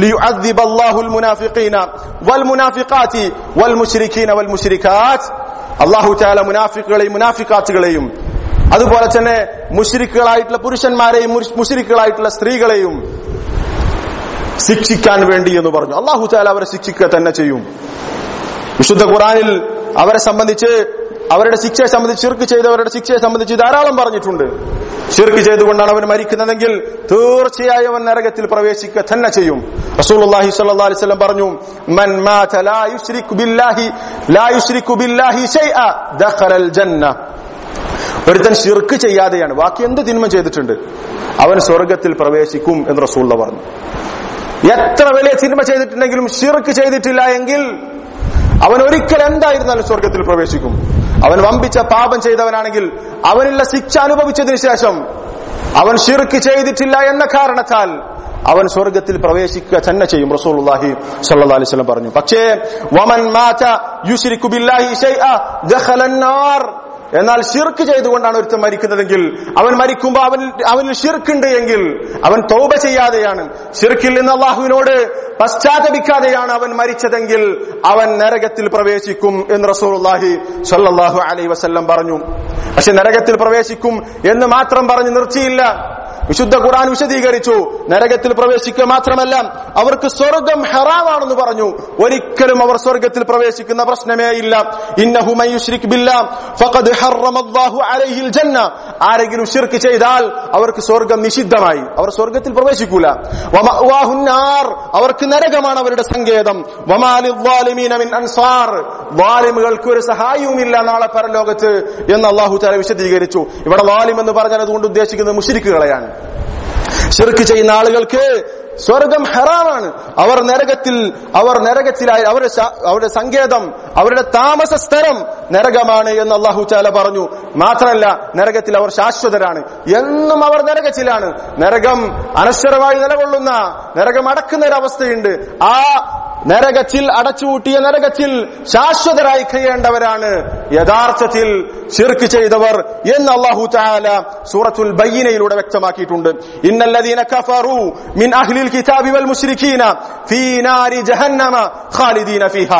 അള്ളാഹു താല മുനാഫിക്കുകളെയും മുനാഫിക്കാത്തുകളെയും അതുപോലെ തന്നെ മുഷിരിക്കുകളായിട്ടുള്ള പുരുഷന്മാരെയും മുഷിരിക്കുകളായിട്ടുള്ള സ്ത്രീകളെയും ശിക്ഷിക്കാൻ വേണ്ടി എന്ന് പറഞ്ഞു അള്ളാഹു താല അവരെ ശിക്ഷിക്കുക തന്നെ ചെയ്യും വിശുദ്ധ ഖുറാനിൽ അവരെ സംബന്ധിച്ച് അവരുടെ ശിക്ഷയെ സംബന്ധിച്ച് ചിർക്ക് ചെയ്തവരുടെ ശിക്ഷയെ സംബന്ധിച്ച് ധാരാളം പറഞ്ഞിട്ടുണ്ട് ചിർക്ക് ചെയ്തുകൊണ്ടാണ് അവൻ മരിക്കുന്നതെങ്കിൽ തീർച്ചയായും അവൻ നരകത്തിൽ പ്രവേശിക്കുക തന്നെ ചെയ്യും റസൂലുള്ളാഹി സ്വല്ലല്ലാഹു അലൈഹി വസല്ലം പറഞ്ഞു മൻ മാത ലാ യുശ്രികു ബില്ലാഹി ലാ യുശ്രികു ബില്ലാഹി ശൈഅ ദഖലൽ ജന്ന ഒരുത്തൻ ഷിർക്ക് ചെയ്യാതെയാണ് ബാക്കി എന്ത് തിന്മ ചെയ്തിട്ടുണ്ട് അവൻ സ്വർഗത്തിൽ പ്രവേശിക്കും എന്ന് റസൂള്ള പറഞ്ഞു എത്ര വലിയ തിന്മ ചെയ്തിട്ടുണ്ടെങ്കിലും ഷിർക്ക് ചെയ്തിട്ടില്ല എങ്കിൽ അവൻ ഒരിക്കൽ എന്തായിരുന്നാലും സ്വർഗത്തിൽ പ്രവേശിക്കും അവൻ വമ്പിച്ച പാപം ചെയ്തവനാണെങ്കിൽ അവനുള്ള ശിക്ഷ അനുഭവിച്ചതിന് ശേഷം അവൻ ഷിർക്ക് ചെയ്തിട്ടില്ല എന്ന കാരണത്താൽ അവൻ സ്വർഗത്തിൽ പ്രവേശിക്കുക തന്നെ ചെയ്യും റസൂലുള്ളാഹി സ്വല്ലല്ലാഹു അലൈഹി വസല്ലം പറഞ്ഞു പക്ഷേ വമൻ മാത യുശ്രികു ബില്ലാഹി ശൈഅ ദഖലൻ നാർ എന്നാൽ ഷിർക്ക് ചെയ്തുകൊണ്ടാണ് ഒരുത്തൻ മരിക്കുന്നതെങ്കിൽ അവൻ മരിക്കുമ്പോൾ അവൻ അവനിൽ ഷിർക്കുണ്ട് എങ്കിൽ അവൻ തൗബ ചെയ്യാതെയാണ് ഷിർക്കിൽ നിന്ന് അള്ളാഹുവിനോട് പശ്ചാത്തപിക്കാതെയാണ് അവൻ മരിച്ചതെങ്കിൽ അവൻ നരകത്തിൽ പ്രവേശിക്കും എന്ന് റസൂലുള്ളാഹി സ്വല്ലല്ലാഹു അലൈഹി വസല്ലം പറഞ്ഞു പക്ഷെ നരകത്തിൽ പ്രവേശിക്കും എന്ന് മാത്രം പറഞ്ഞ് നിർത്തിയില്ല വിശുദ്ധ ഖുർആൻ വിശദീകരിച്ചു നരകത്തിൽ പ്രവേശിക്കുക മാത്രമല്ല അവർക്ക് സ്വർഗം ഹറാമാണെന്ന് പറഞ്ഞു ഒരിക്കലും അവർ സ്വർഗത്തിൽ പ്രവേശിക്കുന്ന പ്രശ്നമേ ഇല്ല ഇന്നഹു മൻ യുശ്രിക് ബില്ലാഹ് ഫഖദ് ഹറമല്ലാഹു അലൈഹിൽ ജന്ന ആരെങ്കിലും ഷിർക്ക് ചെയ്താൽ അവർക്ക് സ്വർഗം നിഷിദ്ധമായി അവർ സ്വർഗത്തിൽ പ്രവേശിക്കൂല വമഅവാഹുൻ നാർ അവർക്ക് നരകമാണ് അവരുടെ സങ്കേതം വമാലിൽ ളാലിമീന മിൻ അൻസാർ വാലിമുകൾക്ക് ഒരു സഹായവുമില്ല നാളെ പരലോകത്ത് എന്ന് അള്ളാഹു താല വിശദീകരിച്ചു ഇവിടെ വാലിം എന്ന് പറഞ്ഞാൽ അതുകൊണ്ട് ഉദ്ദേശിക്കുന്നത് മുഷിരിക്കുകളെയാണ് ഷിർക്ക് ചെയ്യുന്ന ആളുകൾക്ക് സ്വർഗം ഹറാമാണ് അവർ നരകത്തിൽ അവർ നരകത്തിലായി അവരുടെ ശ- അവരുടെ സങ്കേതം അവരുടെ താമസ സ്ഥലം നരകമാണ് എന്ന് അള്ളാഹു ചാല പറഞ്ഞു മാത്രമല്ല നരകത്തിൽ അവർ ശാശ്വതരാണ് എന്നും അവർ നരകത്തിലാണ് നരകം അനശ്വരമായി നിലകൊള്ളുന്ന നരകം അടക്കുന്ന ഒരു അവസ്ഥയുണ്ട് ആ നരകത്തിൽ അടച്ചുപൂട്ടിയ നരകത്തിൽ ശാശ്വതരായി കഴിയേണ്ടവരാണ് യഥാർത്ഥത്തിൽ ശിർക്ക് ചെയ്തവർ എന്ന് അള്ളാഹു താല സൂറത്തുൽ ബയ്യനയിലൂടെ വ്യക്തമാക്കിയിട്ടുണ്ട് ഇന്നല്ലദീന കഫറു മിൻ അഹ്ലിൽ കിതാബി വൽ മുശ്രിക്കീന ഫീ നാരി ജഹന്നമ ഖാലിദീന ഫീഹ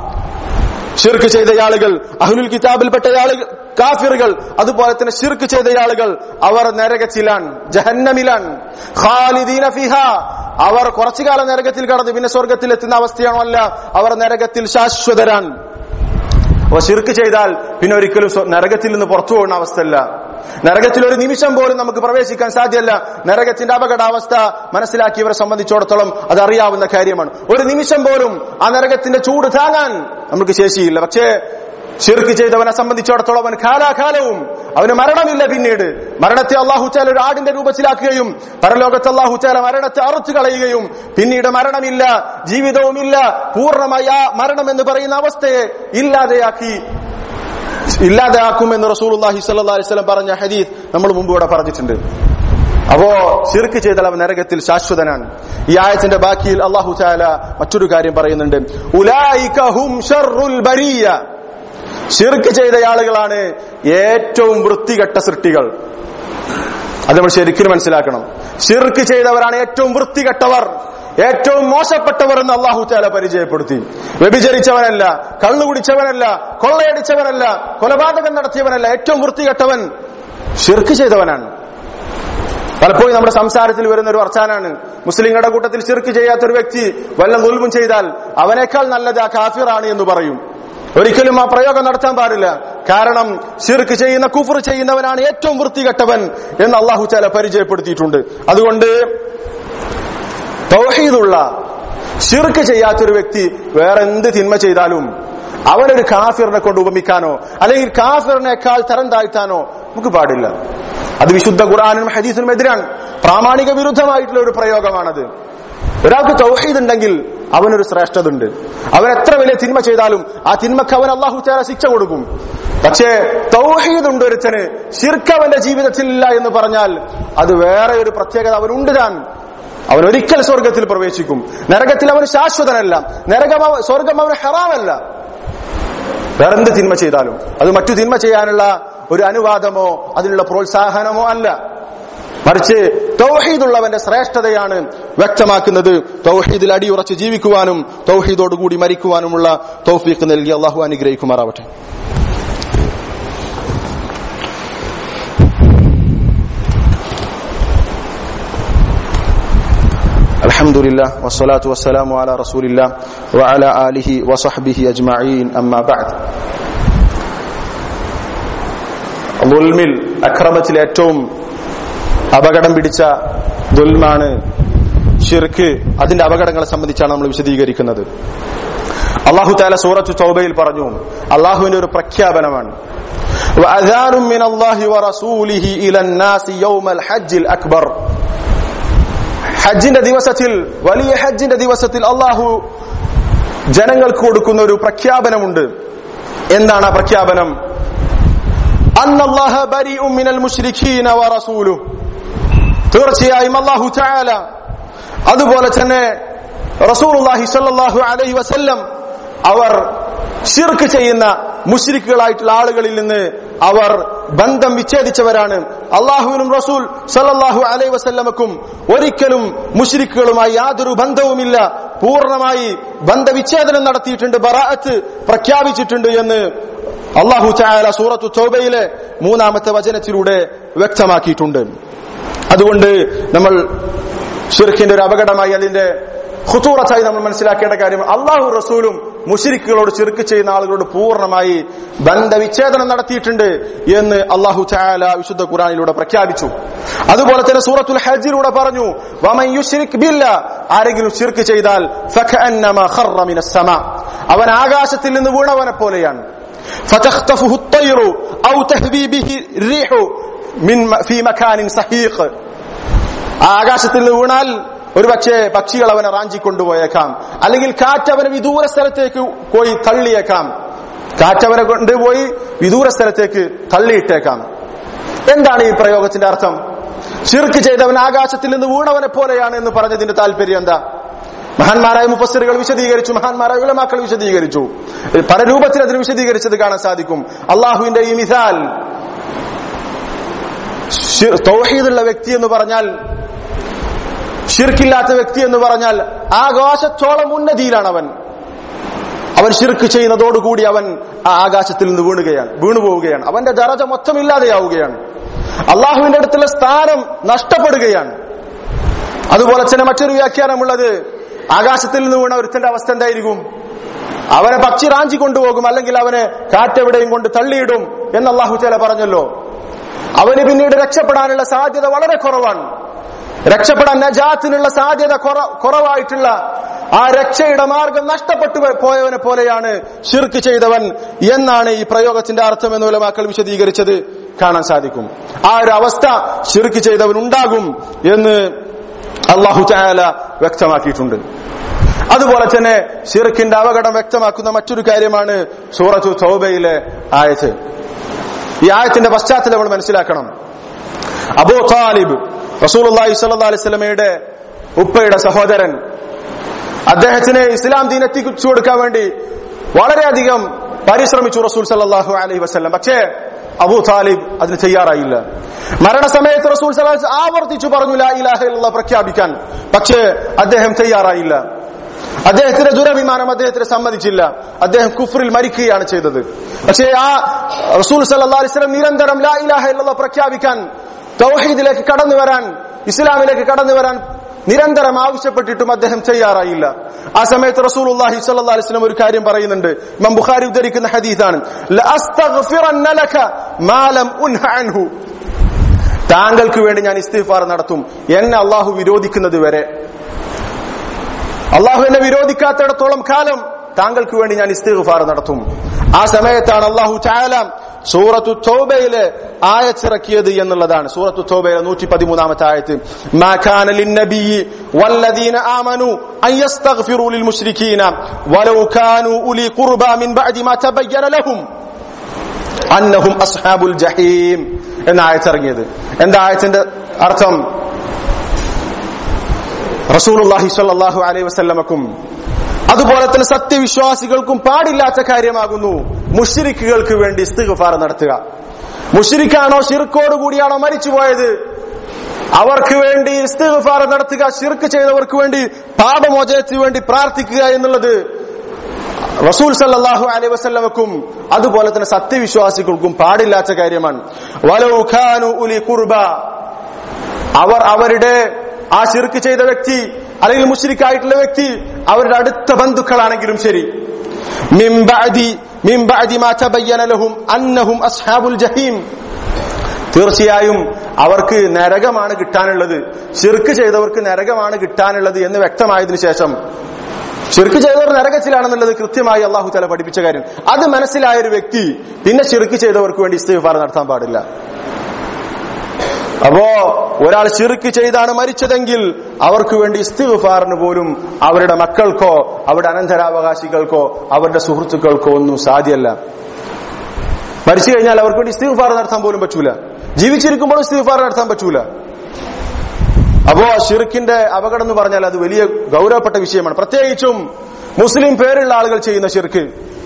ഷിർക്ക് ചെയ്ത ആളുകൾ അഹ്ലുൽ കിതാബിൽപ്പെട്ട ആളുകൾ കാഫിറുകൾ അതുപോലെ തന്നെ ഷിർക്ക് ചെയ്ത ആളുകൾ അവർ നരകത്തിലാണ് ജഹന്നമിലാണ് ഖാലിദീന ഫിഹ അവർ കുറച്ചു കാലം നരകത്തിൽ കടന്ന് പിന്നെ സ്വർഗത്തിൽ എത്തുന്ന അവസ്ഥയാണോ അല്ല അവർ നരകത്തിൽ ശാശ്വതരാണ് അപ്പൊ ശിർക്ക് ചെയ്താൽ പിന്നെ ഒരിക്കലും സ്വ- നരകത്തിൽ നിന്ന് പുറത്തു പോകുന്ന അവസ്ഥയല്ല നരകത്തിൽ ഒരു നിമിഷം പോലും നമുക്ക് പ്രവേശിക്കാൻ സാധ്യമല്ല നരകത്തിന്റെ അപകടാവസ്ഥ മനസ്സിലാക്കിയവരെ സംബന്ധിച്ചിടത്തോളം അത് അറിയാവുന്ന കാര്യമാണ് ഒരു നിമിഷം പോലും ആ നരകത്തിന്റെ ചൂട് താങ്ങാൻ നമുക്ക് ശേഷിയില്ല പക്ഷേ ഷിർക്ക് ചെയ്തവനെ സംബന്ധിച്ചിടത്തോളം അവൻ കാലാകാലവും അവന് മരണമില്ല പിന്നീട് മരണത്തെ അള്ളാഹുച്ചാൽ ഒരു ആടിന്റെ രൂപത്തിലാക്കുകയും പരലോകത്ത് അള്ളാഹുച്ചാല മരണത്തെ അറുത്തു കളയുകയും പിന്നീട് മരണമില്ല ജീവിതവുമില്ല പൂർണ്ണമായ ആ മരണം എന്ന് പറയുന്ന അവസ്ഥയെ ഇല്ലാതെയാക്കി ഇല്ലാതെയാക്കുമെന്ന് റസൂലുള്ളാഹി സ്വല്ലല്ലാഹി അലൈഹി വസല്ലം പറഞ്ഞ ഹദീസ് നമ്മൾ മുമ്പ് ഇവിടെ പറഞ്ഞിട്ടുണ്ട് അപ്പോ ശിർക്ക് ചെയ്താൽ അവൻ നരകത്തിൽ ശാശ്വതനാണ് ഈ ആയത്തിന്റെ ബാക്കിയിൽ അള്ളാഹു ചാല മറ്റൊരു കാര്യം പറയുന്നുണ്ട് ഉലായിക ഹും ഷർറുൽ ബരിയ ഷിർക്ക് ചെയ്ത ആളുകളാണ് ഏറ്റവും വൃത്തികെട്ട സൃഷ്ടികൾ അത് നമ്മൾ ശരിക്കും മനസ്സിലാക്കണം ഷിർക്ക് ചെയ്തവരാണ് ഏറ്റവും വൃത്തികെട്ടവർ ഏറ്റവും മോശപ്പെട്ടവർ എന്ന് അള്ളാഹു ചാല പരിചയപ്പെടുത്തി വ്യഭിചരിച്ചവനല്ല കള്ളുകുടിച്ചവനല്ല കൊള്ളയടിച്ചവനല്ല കൊലപാതകം നടത്തിയവനല്ല ഏറ്റവും വൃത്തികെട്ടവൻ ഷിർക്ക് ചെയ്തവനാണ് പലപ്പോഴും നമ്മുടെ സംസാരത്തിൽ വരുന്ന ഒരു വർച്ചാനാണ് മുസ്ലിങ്ങളുടെ കൂട്ടത്തിൽ ചിർക്ക് ചെയ്യാത്ത ഒരു വ്യക്തി വല്ല ദുൽമും ചെയ്താൽ അവനേക്കാൾ നല്ലത് ആ കാഫിറാണ് എന്ന് പറയും ഒരിക്കലും ആ പ്രയോഗം നടത്താൻ പാടില്ല കാരണം ഷിർക്ക് ചെയ്യുന്ന കുഫർ ചെയ്യുന്നവനാണ് ഏറ്റവും വൃത്തികെട്ടവൻ എന്ന് അള്ളാഹു ചാല പരിചയപ്പെടുത്തിയിട്ടുണ്ട് അതുകൊണ്ട് തൗഹീദുള്ള ഷിർക്ക് ചെയ്യാത്തൊരു വ്യക്തി വേറെ എന്ത് തിന്മ ചെയ്താലും അവനൊരു കാഫിറിനെ കൊണ്ട് ഉപമിക്കാനോ അല്ലെങ്കിൽ കാഫിറിനേക്കാൾ തരം താഴ്ത്താനോ നമുക്ക് പാടില്ല അത് വിശുദ്ധ ഖുർആാനും ഹദീസിനും എതിരാണ് പ്രാമാണിക വിരുദ്ധമായിട്ടുള്ള ഒരു പ്രയോഗമാണത് ഒരാൾക്ക് തൗഹീദ് ഉണ്ടെങ്കിൽ അവനൊരു ശ്രേഷ്ഠത ഉണ്ട് അവൻ എത്ര വലിയ തിന്മ ചെയ്താലും ആ തിന്മക്ക് അവൻ അള്ളാഹു ചേര ശിക്ഷ കൊടുക്കും പക്ഷേ തൗഹീദ് ഉണ്ട് ഒരുത്തന് ശിർക്ക് അവന്റെ ജീവിതത്തിൽ ഇല്ല എന്ന് പറഞ്ഞാൽ അത് വേറെ ഒരു പ്രത്യേകത അവനുണ്ട് താൻ അവൻ ഒരിക്കൽ സ്വർഗത്തിൽ പ്രവേശിക്കും നരകത്തിൽ അവന് ശാശ്വതനല്ല നരകം അവ- സ്വർഗം അവന് ഹറാമല്ല വേറെന്ത് തിന്മ ചെയ്താലും അത് മറ്റു തിന്മ ചെയ്യാനുള്ള ഒരു അനുവാദമോ അതിനുള്ള പ്രോത്സാഹനമോ അല്ല മറിച്ച് തൗഹീദുള്ളവന്റെ ശ്രേഷ്ഠതയാണ് വ്യക്തമാക്കുന്നത് തൗഹീദിൽ അടിയുറച്ച് ജീവിക്കുവാനും തൗഹീദോടുകൂടി മരിക്കുവാനുമുള്ള തൗഫീഖ് നൽകി അള്ളാഹു അനുഗ്രഹിക്കുമാറാവട്ടെ الحمد لله والصلاة والسلام على رسول الله وعلى آله وصحبه أجمعين أما بعد ദുൽമിൽ അക്രമത്തിൽ ഏറ്റവും അപകടം പിടിച്ച ദുൽമാണ് ഷിർക്ക് അതിന്റെ അപകടങ്ങളെ സംബന്ധിച്ചാണ് നമ്മൾ വിശദീകരിക്കുന്നത് അള്ളാഹു താല സൂറത്ത് ചൗബയിൽ പറഞ്ഞു അള്ളാഹുവിന്റെ ഒരു പ്രഖ്യാപനമാണ് وأذان من الله ورسوله إلى الناس يوم الحج الأكبر ഹജ്ജിന്റെ ദിവസത്തിൽ വലിയ ഹജ്ജിന്റെ ദിവസത്തിൽ അള്ളാഹു ജനങ്ങൾക്ക് കൊടുക്കുന്ന ഒരു പ്രഖ്യാപനമുണ്ട് എന്താണ് ആ പ്രഖ്യാപനം അന്നല്ലാഹ ബരീഉം മിനൽ മുശ്രിക്കീന വറസൂലുഹു തീർച്ചയായും അല്ലാഹു തആല അതുപോലെ തന്നെ റസൂലുള്ളാഹി സ്വല്ലല്ലാഹു അലൈഹി വസല്ലം അവർ ഷിർക്ക് ചെയ്യുന്ന മുശ്രിക്കുകളായിട്ടുള്ള ആളുകളിൽ നിന്ന് അവർ ബന്ധം വിച്ഛേദിച്ചവരാണ് അള്ളാഹുവിനും റസൂൽ സല്ലല്ലാഹു അലൈഹി വസല്ലമക്കും ഒരിക്കലും മുശ്രിക്കുകളുമായി യാതൊരു ബന്ധവുമില്ല പൂർണ്ണമായി ബന്ധവിച്ഛേദനം നടത്തിയിട്ടുണ്ട് ബറാഅത്ത് പ്രഖ്യാപിച്ചിട്ടുണ്ട് എന്ന് അള്ളാഹു ചായാല സൂറത്തു ചൗബയിലെ മൂന്നാമത്തെ വചനത്തിലൂടെ വ്യക്തമാക്കിയിട്ടുണ്ട് അതുകൊണ്ട് നമ്മൾ ഷിർക്കിന്റെ ഒരു അപകടമായി അതിന്റെ ഖുതൂറത്തായി നമ്മൾ മനസ്സിലാക്കേണ്ട കാര്യം അള്ളാഹു റസൂലും മുഷിരിക്കുകളോട് ചിർക്ക് ചെയ്യുന്ന ആളുകളോട് പൂർണ്ണമായി ബന്ധവിച്ഛേദനം നടത്തിയിട്ടുണ്ട് എന്ന് അള്ളാഹു ചായാല വിശുദ്ധ ഖുറാനിലൂടെ പ്രഖ്യാപിച്ചു അതുപോലെ തന്നെ സൂറത്തുൽ ഹജ്ജിലൂടെ പറഞ്ഞു വമൻ യുശ്രിക് ബില്ല ആരെങ്കിലും ചിർക്ക് ചെയ്താൽ ഫകഅന്നമ ഖറ മിനസ് സമാ അവൻ ആകാശത്തിൽ നിന്ന് വീണവനെ പോലെയാണ് فتخطفه الطير أو تهوي به الريح من في مكان سحيق ആകാശത്തിൽ നിന്ന് വീണാൽ ഒരു പക്ഷേ പക്ഷികൾ അവനെ റാഞ്ചി കൊണ്ടുപോയേക്കാം അല്ലെങ്കിൽ കാറ്റ് അവനെ വിദൂര സ്ഥലത്തേക്ക് പോയി തള്ളിയേക്കാം കാറ്റ് അവനെ കൊണ്ടുപോയി വിദൂര സ്ഥലത്തേക്ക് തള്ളിയിട്ടേക്കാം എന്താണ് ഈ പ്രയോഗത്തിന്റെ അർത്ഥം ഷിർക്ക് ചെയ്തവൻ ആകാശത്തിൽ നിന്ന് വീണവനെ പോലെയാണ് എന്ന് പറഞ്ഞതിന്റെ താല്പര്യം എന്താ മഹാന്മാരായ മുഫസ്സിറുകൾ വിശദീകരിച്ചു മഹാന്മാരായ ഉലമാക്കൾ വിശദീകരിച്ചു പല രൂപത്തിൽ അതിന് വിശദീകരിച്ചത് കാണാൻ സാധിക്കും അള്ളാഹുവിന്റെ ഈ മിസാൽ തൗഹീദുള്ള വ്യക്തി എന്ന് പറഞ്ഞാൽ ഷിർക്കില്ലാത്ത വ്യക്തി എന്ന് പറഞ്ഞാൽ ആകാശത്തോളം ഉന്നതിയിലാണ് അവൻ അവൻ ഷിർക്ക് ചെയ്യുന്നതോടുകൂടി അവൻ ആ ആകാശത്തിൽ നിന്ന് വീണുകയാണ് വീണു പോവുകയാണ് അവന്റെ ദറജ മൊത്തം ഇല്ലാതെയാവുകയാണ് അള്ളാഹുവിന്റെ അടുത്തുള്ള സ്ഥാനം നഷ്ടപ്പെടുകയാണ് അതുപോലെ തന്നെ മറ്റൊരു വ്യാഖ്യാനമുള്ളത് ആകാശത്തിൽ നിന്ന് വീണ ഒരുത്തന്റെ അവസ്ഥ എന്തായിരിക്കും അവനെ പക്ഷി റാഞ്ചി കൊണ്ടുപോകും അല്ലെങ്കിൽ അവനെ കാറ്റെവിടെയും കൊണ്ട് തള്ളിയിടും എന്ന് അള്ളാഹു ചേല പറഞ്ഞല്ലോ അവന് പിന്നീട് രക്ഷപ്പെടാനുള്ള സാധ്യത വളരെ കുറവാണ് രക്ഷപ്പെടാൻ നജാത്തിനുള്ള സാധ്യത കുറവായിട്ടുള്ള ആ രക്ഷയുടെ മാർഗം നഷ്ടപ്പെട്ടു പോയവനെ പോലെയാണ് ഷിർക്ക് ചെയ്തവൻ എന്നാണ് ഈ പ്രയോഗത്തിന്റെ അർത്ഥം എന്ന് ഉലമാക്കൾ വിശദീകരിച്ചത് കാണാൻ സാധിക്കും ആ ഒരു അവസ്ഥ ഷിർക്ക് ചെയ്തവൻ ഉണ്ടാകും എന്ന് അള്ളാഹു ചായാല വ്യക്തമാക്കിയിട്ടുണ്ട് അതുപോലെ തന്നെ ഷിർക്കിന്റെ അപകടം വ്യക്തമാക്കുന്ന മറ്റൊരു കാര്യമാണ് സൂറത്തു സൗബയിലെ ആയത്ത് ഈ ആയത്തിന്റെ പശ്ചാത്തലം നമ്മൾ മനസ്സിലാക്കണം അബൂ താലിബ് റസൂലി സല്ലാ അലൈസ്മയുടെ ഉപ്പയുടെ സഹോദരൻ അദ്ദേഹത്തിന് ഇസ്ലാം ദീൻ എത്തിച്ചു കൊടുക്കാൻ വേണ്ടി വളരെയധികം പരിശ്രമിച്ചു റസൂൽ സല്ലാഹു അലൈഹി വസ്ലം പക്ഷേ അബൂ താലിബ് അതിന് തയ്യാറായില്ല മരണസമയത്ത് റസൂൽ സലാഹ് ആവർത്തിച്ചു പറഞ്ഞു ലാ ഇലാഹ ഇല്ല പ്രഖ്യാപിക്കാൻ പക്ഷേ അദ്ദേഹം തയ്യാറായില്ല അദ്ദേഹത്തിന്റെ ദുരഭിമാനം അദ്ദേഹത്തിന് സമ്മതിച്ചില്ല അദ്ദേഹം കുഫറിൽ മരിക്കുകയാണ് ചെയ്തത് പക്ഷേ ആ റസൂൽ സല്ലാ അലിസ്ലം നിരന്തരം ലാ ഇലാഹ ഇല്ല പ്രഖ്യാപിക്കാൻ തൗഹീദിലേക്ക് കടന്നു വരാൻ ഇസ്ലാമിലേക്ക് കടന്നു വരാൻ നിരന്തരം ആവശ്യപ്പെട്ടിട്ടും അദ്ദേഹം തയ്യാറായില്ല ആ സമയത്ത് റസൂൽ അള്ളാഹി സല്ലാ അലിസ്ലം ഒരു കാര്യം പറയുന്നുണ്ട് ഇമാം ബുഖാരി ഉദ്ധരിക്കുന്ന ഹദീസാണ് താങ്കൾക്ക് വേണ്ടി ഞാൻ ഇസ്തിഫാർ നടത്തും എന്നെ അള്ളാഹു വിരോധിക്കുന്നത് വരെ അള്ളാഹു എന്നെ വിരോധിക്കാത്തിടത്തോളം കാലം താങ്കൾക്ക് വേണ്ടി ഞാൻ ഇസ്തിഫാർ നടത്തും ആ സമയത്താണ് അള്ളാഹു ചായാല സൂറത്തു തോബയിലെ ആയച്ചിറക്കിയത് എന്നുള്ളതാണ് സൂറത്തു തോബയിലെ നൂറ്റി പതിമൂന്നാമത്തെ ആയത്ത് മാ കാന ലിന്നബിയ്യി വല്ലദീന ആമനു അൻ യസ്തഗ്ഫിറു ലിൽ മുശ്രിക്കീന വലൗ കാനു ഉലി ഖുർബ മിൻ ബഅദി മാ തബയ്യന ലഹും അന്നഹും അസ്ഹാബുൽ ജഹീം എന്ന ആയത്തിറങ്ങിയത് എന്താ ആയത്തിന്റെ അർത്ഥം റസൂലുള്ളാഹി സ്വല്ലല്ലാഹു അലൈഹി വസല്ലമക്കും അതുപോലെ തന്നെ സത്യവിശ്വാസികൾക്കും പാടില്ലാത്ത കാര്യമാകുന്നു മുഷിരിക്കുകൾക്ക് വേണ്ടി ഇസ്തിഗ്ഫാർ നടത്തുക മുഷിരിക്കാണോ ഷിർക്കോട് കൂടിയാണോ മരിച്ചുപോയത് അവർക്ക് വേണ്ടി ഇസ്തിഗ്ഫാർ നടത്തുക ഷിർക്ക് ചെയ്തവർക്ക് വേണ്ടി പാപമോചനത്തിന് വേണ്ടി പ്രാർത്ഥിക്കുക എന്നുള്ളത് റസൂൽ സല്ലാഹു അലൈ വസല്ലമക്കും അതുപോലെ തന്നെ സത്യവിശ്വാസികൾക്കും പാടില്ലാത്ത കാര്യമാണ് വലൗഖാനു ഉലി കുർബ അവർ അവരുടെ ആ ശിർക്ക് ചെയ്ത വ്യക്തി അല്ലെങ്കിൽ മുഷ്രിക്കായിട്ടുള്ള വ്യക്തി അവരുടെ അടുത്ത ബന്ധുക്കളാണെങ്കിലും ശരി മിംബഅദി മിംബഅദി മാ തബയ്യന ലഹും അന്നഹും അസ്ഹാബുൽ ജഹീം തീർച്ചയായും അവർക്ക് നരകമാണ് കിട്ടാനുള്ളത് ശിർക്ക് ചെയ്തവർക്ക് നരകമാണ് കിട്ടാനുള്ളത് എന്ന് വ്യക്തമായതിനു ശേഷം ഷിർക്ക് ചെയ്തവർ നരകത്തിലാണെന്നുള്ളത് കൃത്യമായി അള്ളാഹു തല പഠിപ്പിച്ച കാര്യം അത് മനസ്സിലായ ഒരു വ്യക്തി പിന്നെ ഷിർക്ക് ചെയ്തവർക്ക് വേണ്ടി ഇസ്തിഫാർ നടത്താൻ പാടില്ല അപ്പോ ഒരാൾ ഷിർക്ക് ചെയ്താണ് മരിച്ചതെങ്കിൽ അവർക്ക് വേണ്ടി ഇസ്തിഫാറിന് പോലും അവരുടെ മക്കൾക്കോ അവരുടെ അനന്തരാവകാശികൾക്കോ അവരുടെ സുഹൃത്തുക്കൾക്കോ ഒന്നും സാധ്യമല്ല മരിച്ചു കഴിഞ്ഞാൽ അവർക്ക് വേണ്ടി ഇസ്തിഫാർ നടത്താൻ പോലും പറ്റൂല ജീവിച്ചിരിക്കുമ്പോൾ ഇസ്തിഫാർ നടത്താൻ പറ്റൂല അപ്പോ ഷിർക്കിന്റെ അപകടം എന്ന് പറഞ്ഞാൽ അത് വലിയ ഗൗരവപ്പെട്ട വിഷയമാണ് പ്രത്യേകിച്ചും മുസ്ലിം പേരുള്ള ആളുകൾ ചെയ്യുന്ന ഷിർക്ക്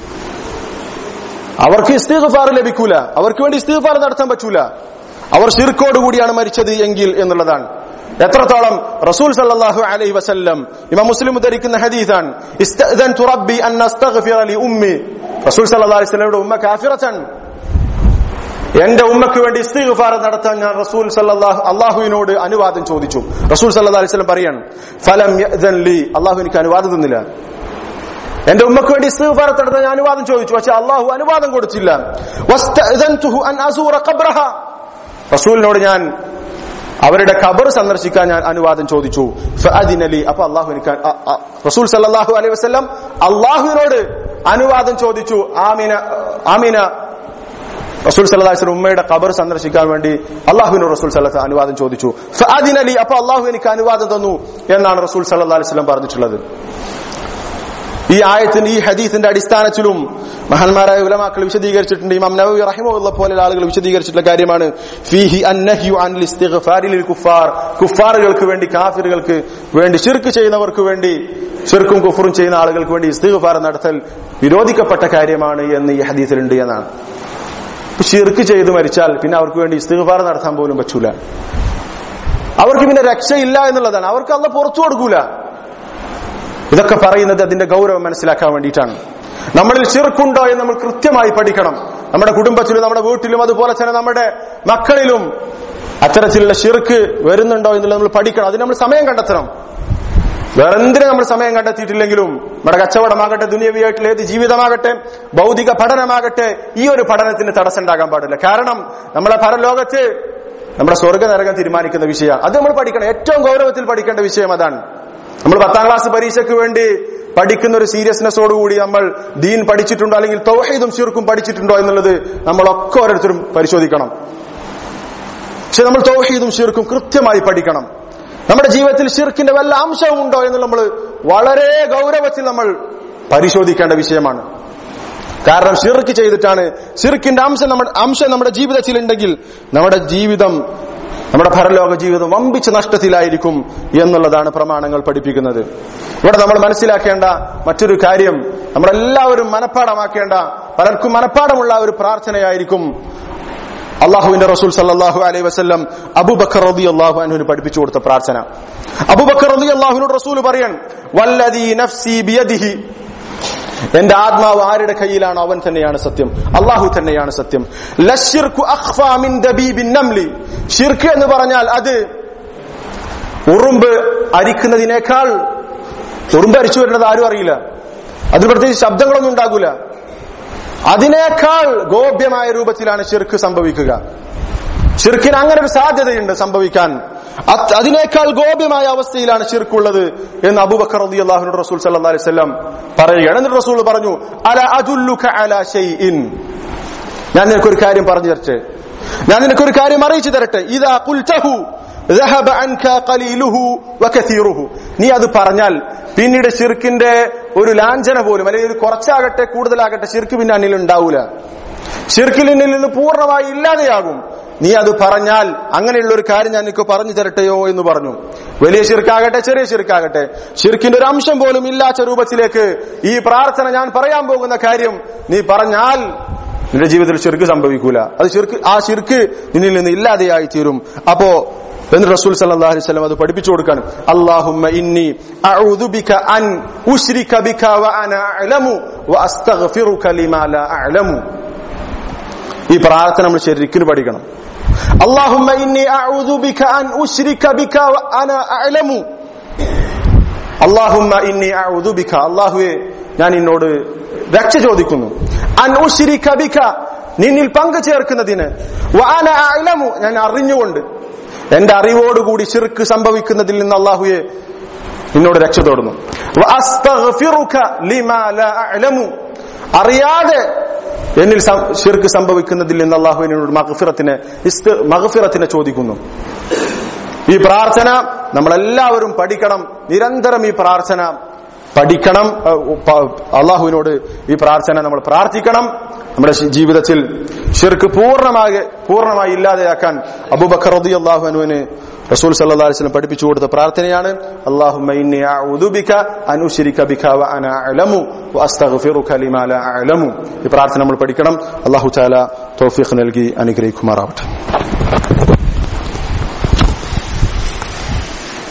അവർക്ക് ഇസ്തിഫാർ ലഭിക്കൂല അവർക്ക് വേണ്ടി ഇസ്തിഫാർ നടത്താൻ പറ്റൂല അവർ ഷിർക്കോട് കൂടിയാണ് മരിച്ചത് എങ്കിൽ എന്നുള്ളതാണ് എത്രത്തോളം റസൂൽ സല്ലല്ലാഹു അലൈഹി വസല്ലം ഇമാം മുസ്ലിം ഉദ്ധരിക്കുന്ന ഹദീസാണ് ഇസ്തഅദൻതു റബ്ബി അൻ അസ്തഗ്ഫിറ ലി ഉമ്മി റസൂൽ സല്ലല്ലാഹു അലൈഹി വസല്ലമയുടെ ഉമ്മ കാഫിറതൻ എന്റെ ഉമ്മക്ക് വേണ്ടി ഇസ്തിഗ്ഫാർ നടത്താൻ ഞാൻ റസൂൽ സല്ലല്ലാഹു അള്ളാഹുവിനോട് അനുവാദം ചോദിച്ചു റസൂൽ സല്ലല്ലാഹു അലൈഹി വസല്ലം പറയാണ് ഫലം യഅ്ദൻ ലി അള്ളാഹു എനിക്ക് അനുവാദം തന്നില്ല എന്റെ ഉമ്മക്ക് വേണ്ടി ഇസ്തിഗ്ഫാർ നടത്താൻ ഞാൻ അനുവാദം ചോദിച്ചു പക്ഷെ അള്ളാഹു അനുവാദം കൊടുത്തില്ല വസ്തഅ്ദൻതുഹു അൻ അസൂറ ഖബ്റഹ റസൂലിനോട് ഞാൻ അവരുടെ ഖബർ സന്ദർശിക്കാൻ ഞാൻ അനുവാദം ചോദിച്ചു ഫഅദിനലി അപ്പൊ അള്ളാഹു എനിക്ക് അ- അ- റസൂൽ സല്ലല്ലാഹു അലൈഹി വസല്ലം അള്ളാഹുവിനോട് അനുവാദം ചോദിച്ചു ആമിന ആമിന റസൂൽ സല്ലാസ്ലം ഉമ്മയുടെ ഖബർ സന്ദർശിക്കാൻ വേണ്ടി അള്ളാഹുവിനോട് റസൂൽ സല്ലാ അനുവാദം ചോദിച്ചു ഫഅദിനലി അപ്പൊ അള്ളാഹു എനിക്ക് അനുവാദം തന്നു എന്നാണ് റസൂൽ സല്ലാ അലൈഹി സ്വലം പറഞ്ഞിട്ടുള്ളത് ഈ ആയത്തിന്റെ ഈ ഹദീസിന്റെ അടിസ്ഥാനത്തിലും മഹാന്മാരായ ഉലമാക്കൾ വിശദീകരിച്ചിട്ടുണ്ട് ഇമാം നവവി റഹിമുള്ള പോലെ ആളുകൾ വിശദീകരിച്ചിട്ടുള്ള കാര്യമാണ് ഫീഹി അന്നഹ്യു അനിൽ ഇസ്തിഗ്ഫാരി ലിൽ കുഫാർ കുഫാറുകൾക്ക് വേണ്ടി കാഫിറുകൾക്ക് വേണ്ടി ഷിർക്ക് ചെയ്യുന്നവർക്ക് വേണ്ടി ഷിർക്കും കുഫറും ചെയ്യുന്ന ആളുകൾക്ക് വേണ്ടി ഇസ്തിഗ്ഫാർ നടത്തൽ വിരോധിക്കപ്പെട്ട കാര്യമാണ് എന്ന് ഈ ഹദീസിലുണ്ട് എന്നാണ് ഇപ്പൊ ഷിർക്ക് ചെയ്ത് മരിച്ചാൽ പിന്നെ അവർക്ക് വേണ്ടി ഇസ്തിഗ്ഫാർ നടത്താൻ പോലും പറ്റൂല അവർക്ക് പിന്നെ രക്ഷയില്ല എന്നുള്ളതാണ് അവർക്ക് അല്ല പുറത്തു കൊടുക്കൂല ഇതൊക്കെ പറയുന്നത് അതിന്റെ ഗൗരവം മനസ്സിലാക്കാൻ വേണ്ടിയിട്ടാണ് നമ്മളിൽ ചെറുക്കുണ്ടോ എന്ന് നമ്മൾ കൃത്യമായി പഠിക്കണം നമ്മുടെ കുടുംബത്തിലും നമ്മുടെ വീട്ടിലും അതുപോലെ തന്നെ നമ്മുടെ മക്കളിലും അത്തരത്തിലുള്ള ഷിർക്ക് വരുന്നുണ്ടോ എന്നുള്ളത് നമ്മൾ പഠിക്കണം അതിന് നമ്മൾ സമയം കണ്ടെത്തണം വേറെ എന്തിനു നമ്മൾ സമയം കണ്ടെത്തിയിട്ടില്ലെങ്കിലും നമ്മുടെ കച്ചവടമാകട്ടെ ദുനിയവിയായിട്ടുള്ള ഏത് ജീവിതമാകട്ടെ ഭൗതിക പഠനമാകട്ടെ ഈ ഒരു പഠനത്തിന് തടസ്സം ഉണ്ടാകാൻ പാടില്ല കാരണം നമ്മളെ പരലോകത്ത് നമ്മുടെ സ്വർഗ നരകം തീരുമാനിക്കുന്ന വിഷയമാണ് അത് നമ്മൾ പഠിക്കണം ഏറ്റവും ഗൗരവത്തിൽ പഠിക്കേണ്ട വിഷയം അതാണ് നമ്മൾ പത്താം ക്ലാസ് പരീക്ഷയ്ക്ക് വേണ്ടി പഠിക്കുന്ന ഒരു സീരിയസ്നെസ്സോടുകൂടി നമ്മൾ ദീൻ പഠിച്ചിട്ടുണ്ടോ അല്ലെങ്കിൽ തൗഹീദും ഷിർക്കും പഠിച്ചിട്ടുണ്ടോ എന്നുള്ളത് നമ്മളൊക്കെ ഓരോരുത്തരും പരിശോധിക്കണം പക്ഷെ നമ്മൾ തൗഹീദും ഷിർക്കും കൃത്യമായി പഠിക്കണം നമ്മുടെ ജീവിതത്തിൽ ഷിർക്കിന്റെ വല്ല അംശവും ഉണ്ടോ എന്ന് നമ്മൾ വളരെ ഗൗരവത്തിൽ നമ്മൾ പരിശോധിക്കേണ്ട വിഷയമാണ് കാരണം ഷിർക്ക് ചെയ്തിട്ടാണ് ഷിർക്കിന്റെ അംശം നമ്മുടെ അംശം നമ്മുടെ ജീവിതത്തിൽ ഉണ്ടെങ്കിൽ നമ്മുടെ ജീവിതം നമ്മുടെ പരലോക ജീവിതം വമ്പിച്ച നഷ്ടത്തിലായിരിക്കും എന്നുള്ളതാണ് പ്രമാണങ്ങൾ പഠിപ്പിക്കുന്നത് ഇവിടെ നമ്മൾ മനസ്സിലാക്കേണ്ട മറ്റൊരു കാര്യം നമ്മളെല്ലാവരും മനഃപ്പാടമാക്കേണ്ട പലർക്കും മനഃപ്പാടമുള്ള ഒരു പ്രാർത്ഥനയായിരിക്കും അള്ളാഹുവിന്റെ റസൂൽ സല്ലാഹു അലൈഹി വസ്ലം അബുബക്കർ റബി അള്ളാഹു അനുവിന് പഠിപ്പിച്ചു കൊടുത്ത പ്രാർത്ഥന അബുബക്കർ റബി അള്ളാഹുവിനോട് റസൂൽ പറയാൻ വല്ലദീ നഫ്സി ബിയദിഹി എന്റെ ആത്മാവ് ആരുടെ കയ്യിലാണോ അവൻ തന്നെയാണ് സത്യം അള്ളാഹു തന്നെയാണ് സത്യം ലശ്ശിർക്കു അഖ്ഫാ മിൻ ദബീബിൻ നംലി ഷിർക്ക് എന്ന് പറഞ്ഞാൽ അത് ഉറുമ്പ് അരിക്കുന്നതിനേക്കാൾ ഉറുമ്പ് അരിച്ചു വരുന്നത് ആരും അറിയില്ല അതിൽ പ്രത്യേകിച്ച് ശബ്ദങ്ങളൊന്നും ഉണ്ടാകൂല അതിനേക്കാൾ ഗോപ്യമായ രൂപത്തിലാണ് ഷിർക്ക് സംഭവിക്കുക ഷിർക്കിന് അങ്ങനെ ഒരു സാധ്യതയുണ്ട് സംഭവിക്കാൻ അത് അതിനേക്കാൾ ഗോപ്യമായ അവസ്ഥയിലാണ് ഷിർക്കുള്ളത് എന്ന് അബൂബക്കർ റളി അള്ളാഹുനോട് റസൂൽ സല്ലല്ലാഹു അലൈഹി വസല്ലം പറയുകയാണ് എന്നിട്ട് റസൂൽ പറഞ്ഞു അല അദുല്ലുക അലാ ഷൈഇൻ ഞാൻ നിനക്കൊരു കാര്യം പറഞ്ഞു തരട്ടെ ഞാൻ നിനക്കൊരു കാര്യം അറിയിച്ചു തരട്ടെ ഇതാ ഖുൽതഹു ذهب عنك قليله وكثيره നീ അത് പറഞ്ഞാൽ പിന്നീട് ഷിർക്കിന്റെ ഒരു ലാഞ്ചന പോലും അല്ലെങ്കിൽ ഒരു കുറച്ചാകട്ടെ കൂടുതലാകട്ടെ ഷിർക്ക് പിന്നെ അന്നിൽ ഉണ്ടാവൂല ഷിർക്കിൽ നിന്നിൽ നിന്ന് പൂർണ്ണമായി ഇല്ലാതെയാകും നീ അത് പറഞ്ഞാൽ അങ്ങനെയുള്ള ഒരു കാര്യം ഞാൻ നിനക്ക് പറഞ്ഞു തരട്ടെയോ എന്ന് പറഞ്ഞു വലിയ ഷിർക്കാകട്ടെ ചെറിയ ഷിർക്കാകട്ടെ ഷിർക്കിന്റെ ഒരു അംശം പോലും ഇല്ലാത്ത രൂപത്തിലേക്ക് ഈ പ്രാർത്ഥന ഞാൻ പറയാൻ പോകുന്ന കാര്യം നീ പറഞ്ഞാൽ നിന്റെ ജീവിതത്തിൽ ഷിർക്ക് സംഭവിക്കൂല അത് ഷിർക്ക് ആ ഷിർക്ക് നിന്നിൽ നിന്ന് ഇല്ലാതെയായി തീരും അപ്പോ എന്ന് റസൂൽ സല്ലല്ലാഹു അലൈഹി വസല്ലം അത് പഠിപ്പിച്ചു കൊടുക്കാണ് അല്ലാഹുമ്മ ഇന്നി അഊദു ബിക അൻ ഉശ്രിക ബിക വ അന അഅലമു വ അസ്തഗ്ഫിറുക ലിമാ ലാ അഅലമു ഈ പ്രാർത്ഥന നമ്മൾ ശരിക്കും പഠിക്കണം അല്ലാഹുമ്മ ഇന്നി അഊദു ബിക അൻ ഉശ്രിക ബിക വ അന അഅലമു അല്ലാഹുമ്മ ഇന്നി അഊദു ബിക അല്ലാഹുവേ ഞാൻ നിന്നോട് രക്ഷ ചോദിക്കുന്നു അൻ ഉശ്രിക ബിക നിന്നിൽ പങ്കു ചേർക്കുന്നതിന് വ അന അഅലമു ഞാൻ അറിഞ്ഞുകൊണ്ട് എന്റെ അറിവോടുകൂടി ശിർക്ക് സംഭവിക്കുന്നതിൽ നിന്ന് അള്ളാഹുയെ നിന്നോട് രക്ഷ തോടുന്നു വ അസ്തഗ്ഫിറുക ലിമാ ലാ അഅലമു അറിയാതെ എന്നിൽ സം- ശിർക്ക് സംഭവിക്കുന്നതിൽ നിന്ന് അള്ളാഹു എന്നോട് മഗ്ഫിറത്തിനെ ഇസ്ത- മഗ്ഫിറത്തിനെ ചോദിക്കുന്നു ഈ പ്രാർത്ഥന നമ്മളെല്ലാവരും പഠിക്കണം നിരന്തരം ഈ പ്രാർത്ഥന പഠിക്കണം അഹ് പ- അള്ളാഹുവിനോട് ഈ പ്രാർത്ഥന നമ്മൾ പ്രാർത്ഥിക്കണം നമ്മുടെ ശി- ജീവിതത്തിൽ ഷിർക്ക് പൂർണ്ണമായി പൂർണ്ണമായി ഇല്ലാതെയാക്കാൻ അബൂബക്കർ റളിയല്ലാഹു അൻഹുവിന് റസൂൽ സല്ലല്ലാഹു അലൈഹി വസല്ലം പഠിപ്പിച്ചു കൊടുത്ത പ്രാർത്ഥനയാണ് അല്ലാഹുമ്മ ഇന്നി അഊദു ബിക അൻ ഉശ്രിക ബിക വ അന അഅലമു വ അസ്തഗ്ഫിറുക ലിമാ ലാ അഅലമു ഈ പ്രാർത്ഥന നമ്മൾ പഠിക്കണം അല്ലാഹു തആല തൗഫീഖ് നൽകി അനുഗ്രഹിക്കുമാറാവട്ടെ